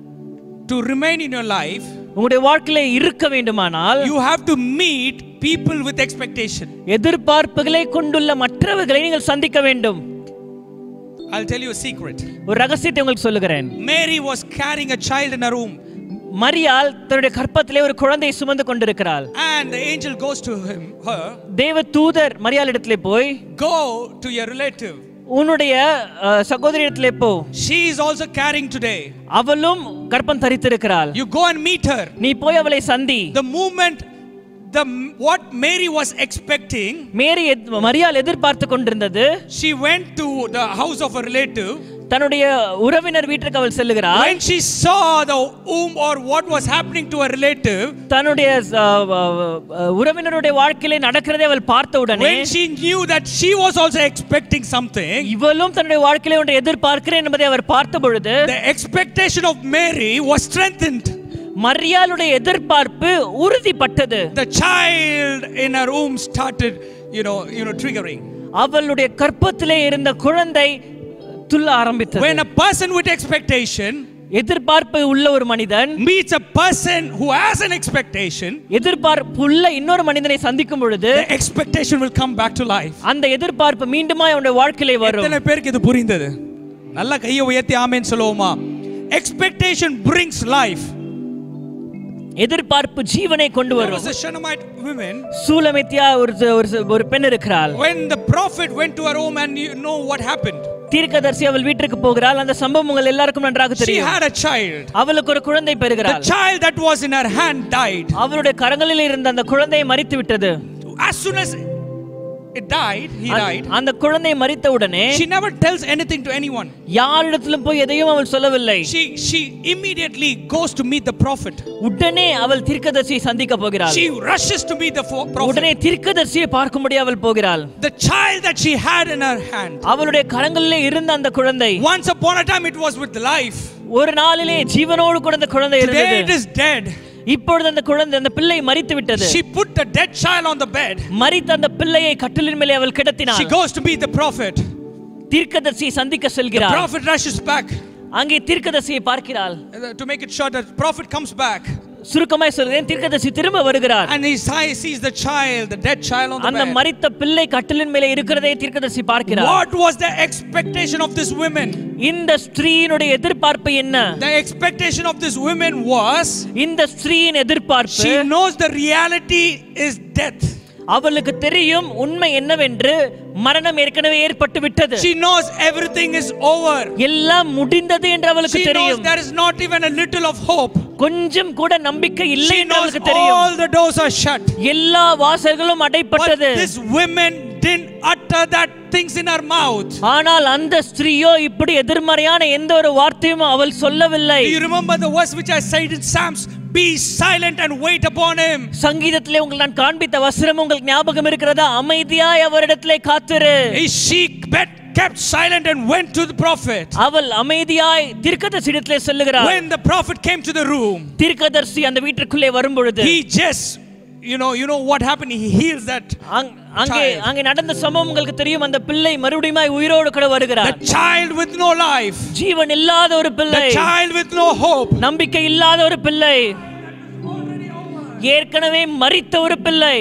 to remain in your life, உங்களுடைய வாழ்க்கையில இருக்க வேண்டுமானால் you have to meet people with expectation. எதிர்பார்ப்புகளை கொண்டுள்ள மற்றவர்களை நீங்கள் சந்திக்க வேண்டும் I'll tell you a secret. ஒரு ரகசியத்தை உங்களுக்கு சொல்லுகிறேன் Mary was carrying a child in her womb, மரியாள் தன்னுடைய கர்ப்பத்திலே ஒரு குழந்தையை சுமந்து கொண்டிருக்கிறாள் and the angel goes to him, her, தேவ தூதர் மரியாள் இடத்திலே போய் go to your relative. உன்னுடைய அஹ், சகோதரி இடத்திலே போ She is also carrying today. அவளும் கர்ப்பம் தரித்திருக்கிறாள் You go and meet her. நீ போய் அவளை சந்தி The moment the what Mary was expecting, மேரி எத்- மரியாள் எதிர்பார்த்து கொண்டிருந்தது she went to the house of a relative. தன்னுடைய உறவினர் வீட்டுக்கு அவள் செல்லுகிறாள் When she saw the womb or what was happening to her relative, தன்னுடைய அஹ், அஹ், உறவினருடைய வாழ்க்கையிலே நடக்கிறதை அவள் பார்த்த உடனே when she knew that she was also expecting something, இவளும் தன்னுடைய வாழ்க்கையில ஒன்றை எதிர்பார்க்கிறேன் என்பதை அவர் பார்த்த பொழுது the expectation of Mary was strengthened. மரியாளுடைய எதிர்பார்ப்பு உறுதிப்பட்டது The child in her womb started, you know, you know, triggering. அவளுடைய கற்பத்திலே இருந்த குழந்தை துள்ள ஆரம்பித்தது When a person with expectation எதிர்பார்ப்பு உள்ள ஒரு மனிதன் meets a person who has an expectation, எதிர்பார்ப்பு உள்ள இன்னொரு மனிதனை சந்திக்கும் பொழுது the expectation will come back to life. அந்த எதிர்பார்ப்பு மீண்டுமா அவனுடைய வாழ்க்கையிலே வரும் எத்தனை பேருக்கு இது புரிந்தது நல்ல கையை உயர்த்தி ஆமேன்னு சொல்லுவோமா expectation brings life எதிர்பார்ப்பு ஜீவனை கொண்டு there வரும் was a Shunammite woman சூலமித்தியா ஒரு ஒரு ஒரு பெண் இருக்கிறாள் when the prophet went to her home and you know what happened தீர்க்கதரிசி அவள் வீட்டிற்கு போகிறாள் அந்த சம்பவங்கள் எல்லாருக்கும் நன்றாக she தெரியும் had a child அவளுக்கு ஒரு குழந்தை the பெறுகிறாள் child that was in her hand died அவளுடைய கரங்களில் இருந்த அந்த குழந்தையை மறித்து விட்டது as soon as it died he died அந்த குழந்தை மறித்த உடனே she never tells anything to anyone யாரிடத்திலும் போய் எதையும் அவள் சொல்லவில்லை she she immediately goes to meet the prophet உடனே அவள் தீர்க்கதரிசியை சந்திக்க போகிறாள் she rushes to meet the fo- prophet உடனே தீர்க்கதரிசியை பார்க்கும்படி அவள் போகிறாள் the child that she had in her hand அவளுடைய கரங்களிலே இருந்த அந்த குழந்தை once upon a time it was with life ஒரு நாளிலே ஜீவனோடு கூட அந்த குழந்தை today it இருந்தது is dead இப்பொழுது அந்த குழந்தை அந்த பிள்ளை மறித்து விட்டது she put the dead child on the bed மறித்த அந்த பிள்ளையை கட்டிலின் மேலே அவள் she கிடத்தினாள் goes to meet the prophet தீர்க்கதரிசியை சந்திக்க the செல்கிறாள் prophet rushes back அங்கே தீர்க்கதரிசியை பார்க்கிறாள் Uh, to make it short the prophet comes back சுருக்கமாய் சொல்கிறேன் தீர்க்கதரிசி திரும்ப வருகிறார் and he si- sees the child the dead child on the அந்த bed மரித்த பிள்ளை கட்டிலின் மேலே இருக்கிறதை தீர்க்கதரிசி பார்க்கிறார் what was the expectation of this woman இந்த ஸ்திரீயினுடைய எதிர்பார்ப்பு என்ன the expectation of this woman was இந்த ஸ்திரீயின் எதிர்பார்ப்பு she knows the reality is death அவளுக்கு தெரியும் உண்மை என்னவென்று மரணம் ஏற்கனவே ஏற்பட்டு விட்டது She knows everything is over. எல்லாம் முடிந்தது என்று அவளுக்கு She knows தெரியும் there is not even a little of hope. கொஞ்சம் கூட நம்பிக்கை இல்லை She என்று knows அவளுக்கு தெரியும் all the doors are shut. எல்லா வாசல்களும் But அடைப்பட்டது this woman didn't utter that things in her mouth. ஆனால் அந்த ஸ்திரீயோ இப்படி எதிர்மறையான எந்த ஒரு வார்த்தையும் அவள் சொல்லவில்லை Do you remember the verse which I cited in Psalms? Be silent and wait upon him. சங்கீதத்திலே உங்களுக்கு நான் காண்பித்த வசனம் உங்களுக்கு ஞாபகம் இருக்கிறதா அமைதியாய் அவரிடத்திலே காத்திரு She bet- kept silent and went to the prophet. அவள் அமைதியாய் தீர்க்கதரிசியிடத்திலே செல்லுகிறாள் When the prophet came to the room, தீர்க்கதரிசி அந்த வீட்டிற்குள்ளே வரும் பொழுது he just, you know, you know what happened? He heals that. அங்- அங்கே Child. அங்கே நடந்த சம்பவம் உங்களுக்கு தெரியும் அந்த பிள்ளை மறுபடியும் உயிரோடு கூட வருகிறார் The child with no life. ஜீவன் இல்லாத ஒரு பிள்ளை The child with no hope. நம்பிக்கை இல்லாத ஒரு பிள்ளை ஏற்கனவே மரித்த ஒரு பிள்ளை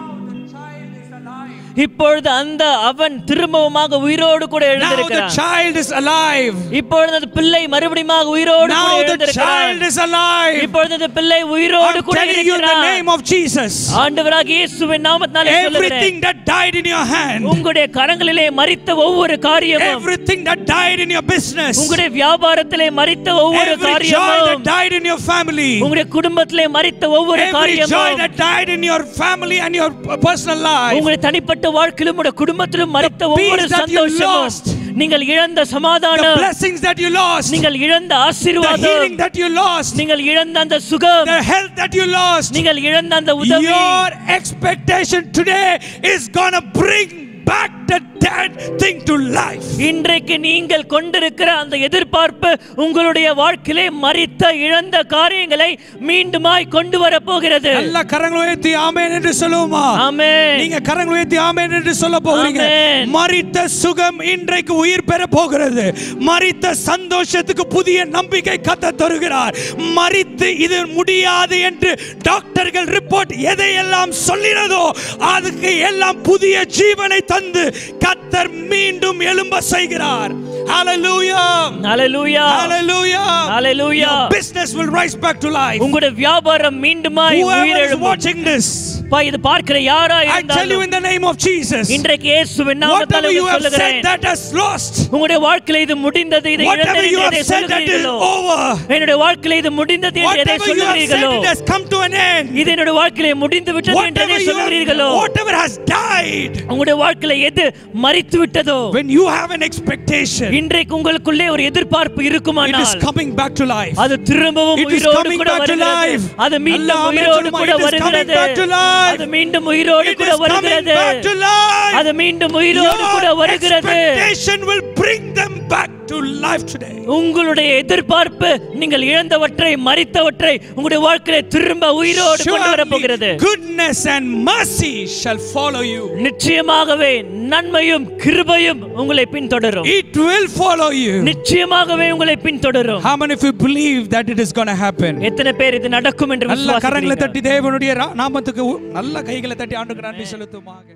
இப்பொழுது அந்த அவன் திரும்பவுமாக உயிரோடு கூட Now the எழுந்திருக்கிறான் child is alive. இப்பொழுது அந்த பிள்ளை மறுபடியும் உயிரோடு கூட Now the எழுந்திருக்கிறான் child is alive. இப்பொழுது அந்த பிள்ளை உயிரோடு I'm கூட telling you in the இருக்கிறான் name of Jesus. ஆண்டவராக இயேசுவின் நாமத்தினாலே சொல்லுகிறேன் Everything that died in your hand, உங்களுடைய கரங்களிலே மரித்த ஒவ்வொரு காரியமும் everything that died in your business, உங்களுடைய வியாபாரத்திலே மரித்த ஒவ்வொரு every joy that காரியமும் died in your family, உங்களுடைய குடும்பத்திலே மரித்த ஒவ்வொரு every joy காரியமும் that died in your family and your personal life, உங்களுடைய தனிப்பட்ட வாழ்க்கையிலும் உங்களுடைய குடும்பத்திலும் மரித்த The ஒவ்வொரு peace that you சந்தோஷமும் lost. நீங்கள் இழந்த the சமாதானம் blessings that you lost, நீங்கள் இழந்த the ஆசீர்வாதம் healing that you lost, நீங்கள் இழந்த அந்த சுகம் the health that you lost, நீங்கள் இழந்த அந்த உதவி your expectation today is gonna bring back the dead thing to life. இன்றைக்கு நீங்கள் கொண்டிருக்கிற அந்த எதிர்பார்ப்பு உங்களுடைய வாழ்க்கையிலே மரித்த இழந்த காரியங்களை மீண்டுமாய் கொண்டு வர போகிறது நல்ல கரங்களை உயர்த்தி ஆமென் என்று சொல்லுவோமா ஆமென் நீங்க கரங்களை உயர்த்தி ஆமென் என்று சொல்ல போகிறீங்க ஆமென். மரித்த சுகம் இன்றைக்கு உயிர் பெற போகிறது மரித்த சந்தோஷத்துக்கு புதிய நம்பிக்கை கத்த தருகிறார் மரித்து இது முடியாது என்று டாக்டர்கள் ரிப்போர்ட் எதையெல்லாம் சொல்லினதோ அதுக்கு எல்லாம் புதிய ஜீவனை தந்து கத்தர் மீண்டும் எழும்ப செய்கிறார் Hallelujah. Hallelujah Hallelujah. Hallelujah. Your business will rise back to life. உங்களுடைய வியாபாரம் மீண்டுமாய் Whoever is உயிரெழும்பும் watching this, பா, இது பார்க்கிற யாரா I tell you இருந்தாலும் in the name of Jesus, இன்றைக்கு இயேசுவின் நாமத்தால் whatever you இதை have said சொல்லுகிறேன் that has lost, உங்களுடைய வாழ்க்கையில இது முடிந்தது இதை whatever இழந்தது you என்று have எதை said that is சொல்லுகிறீர்களோ over, என்னுடைய வாழ்க்கையில இது முடிந்தது என்று எதை whatever you have said சொல்லுகிறீர்களோ it has come to an end, இது என்னுடைய வாழ்க்கையில முடிந்து விட்டது என்று whatever எதை you சொல்லுகிறீர்களோ have, whatever has died, உங்களுடைய வாழ்க்கையில எது மரித்து விட்டதோ when you have an expectation, இன்றைக்கு உங்களுக்குள்ளே ஒரு எதிர்பார்ப்பு it is இருக்குமானால் coming back to life. அது திரும்பவும் It is உயிரோடு coming கூட back to வருகிறது life. அது மீண்டும் அல்லாஹ் உயிரோடு சொல்லுமா, கூட it is coming வருகிறது back to life. அது மீண்டும் உயிரோடு It கூட is coming வருகிறது back to life. அது மீண்டும் உயிரோடு கூட Your வருகிறது expectation will bring them back to life today. உங்களுடைய எதிர்பார்ப்பு நீங்கள் இழந்தவற்றை மறித்தவற்றை உங்களுடைய வாழ்க்கையில திரும்ப உயிரோடு கொண்டு வர போகிறது Surely goodness and mercy shall follow you. நிச்சயமாகவே நன்மையும் கிருபையும் உங்களை பின்தொடரும் It will follow you. நிச்சயமாகவே உங்களை பின்தொடரும் How many of you believe that it is going to happen? எத்தனை பேர் இது நடக்கும் என்று நல்ல கரங்களை விசுவாசிக்கிறீங்க தட்டி தேவனுடைய ரா- நாமத்துக்கு நல்ல கைகளை தட்டி ஆண்டுக்கு நன்றி செலுத்துமாக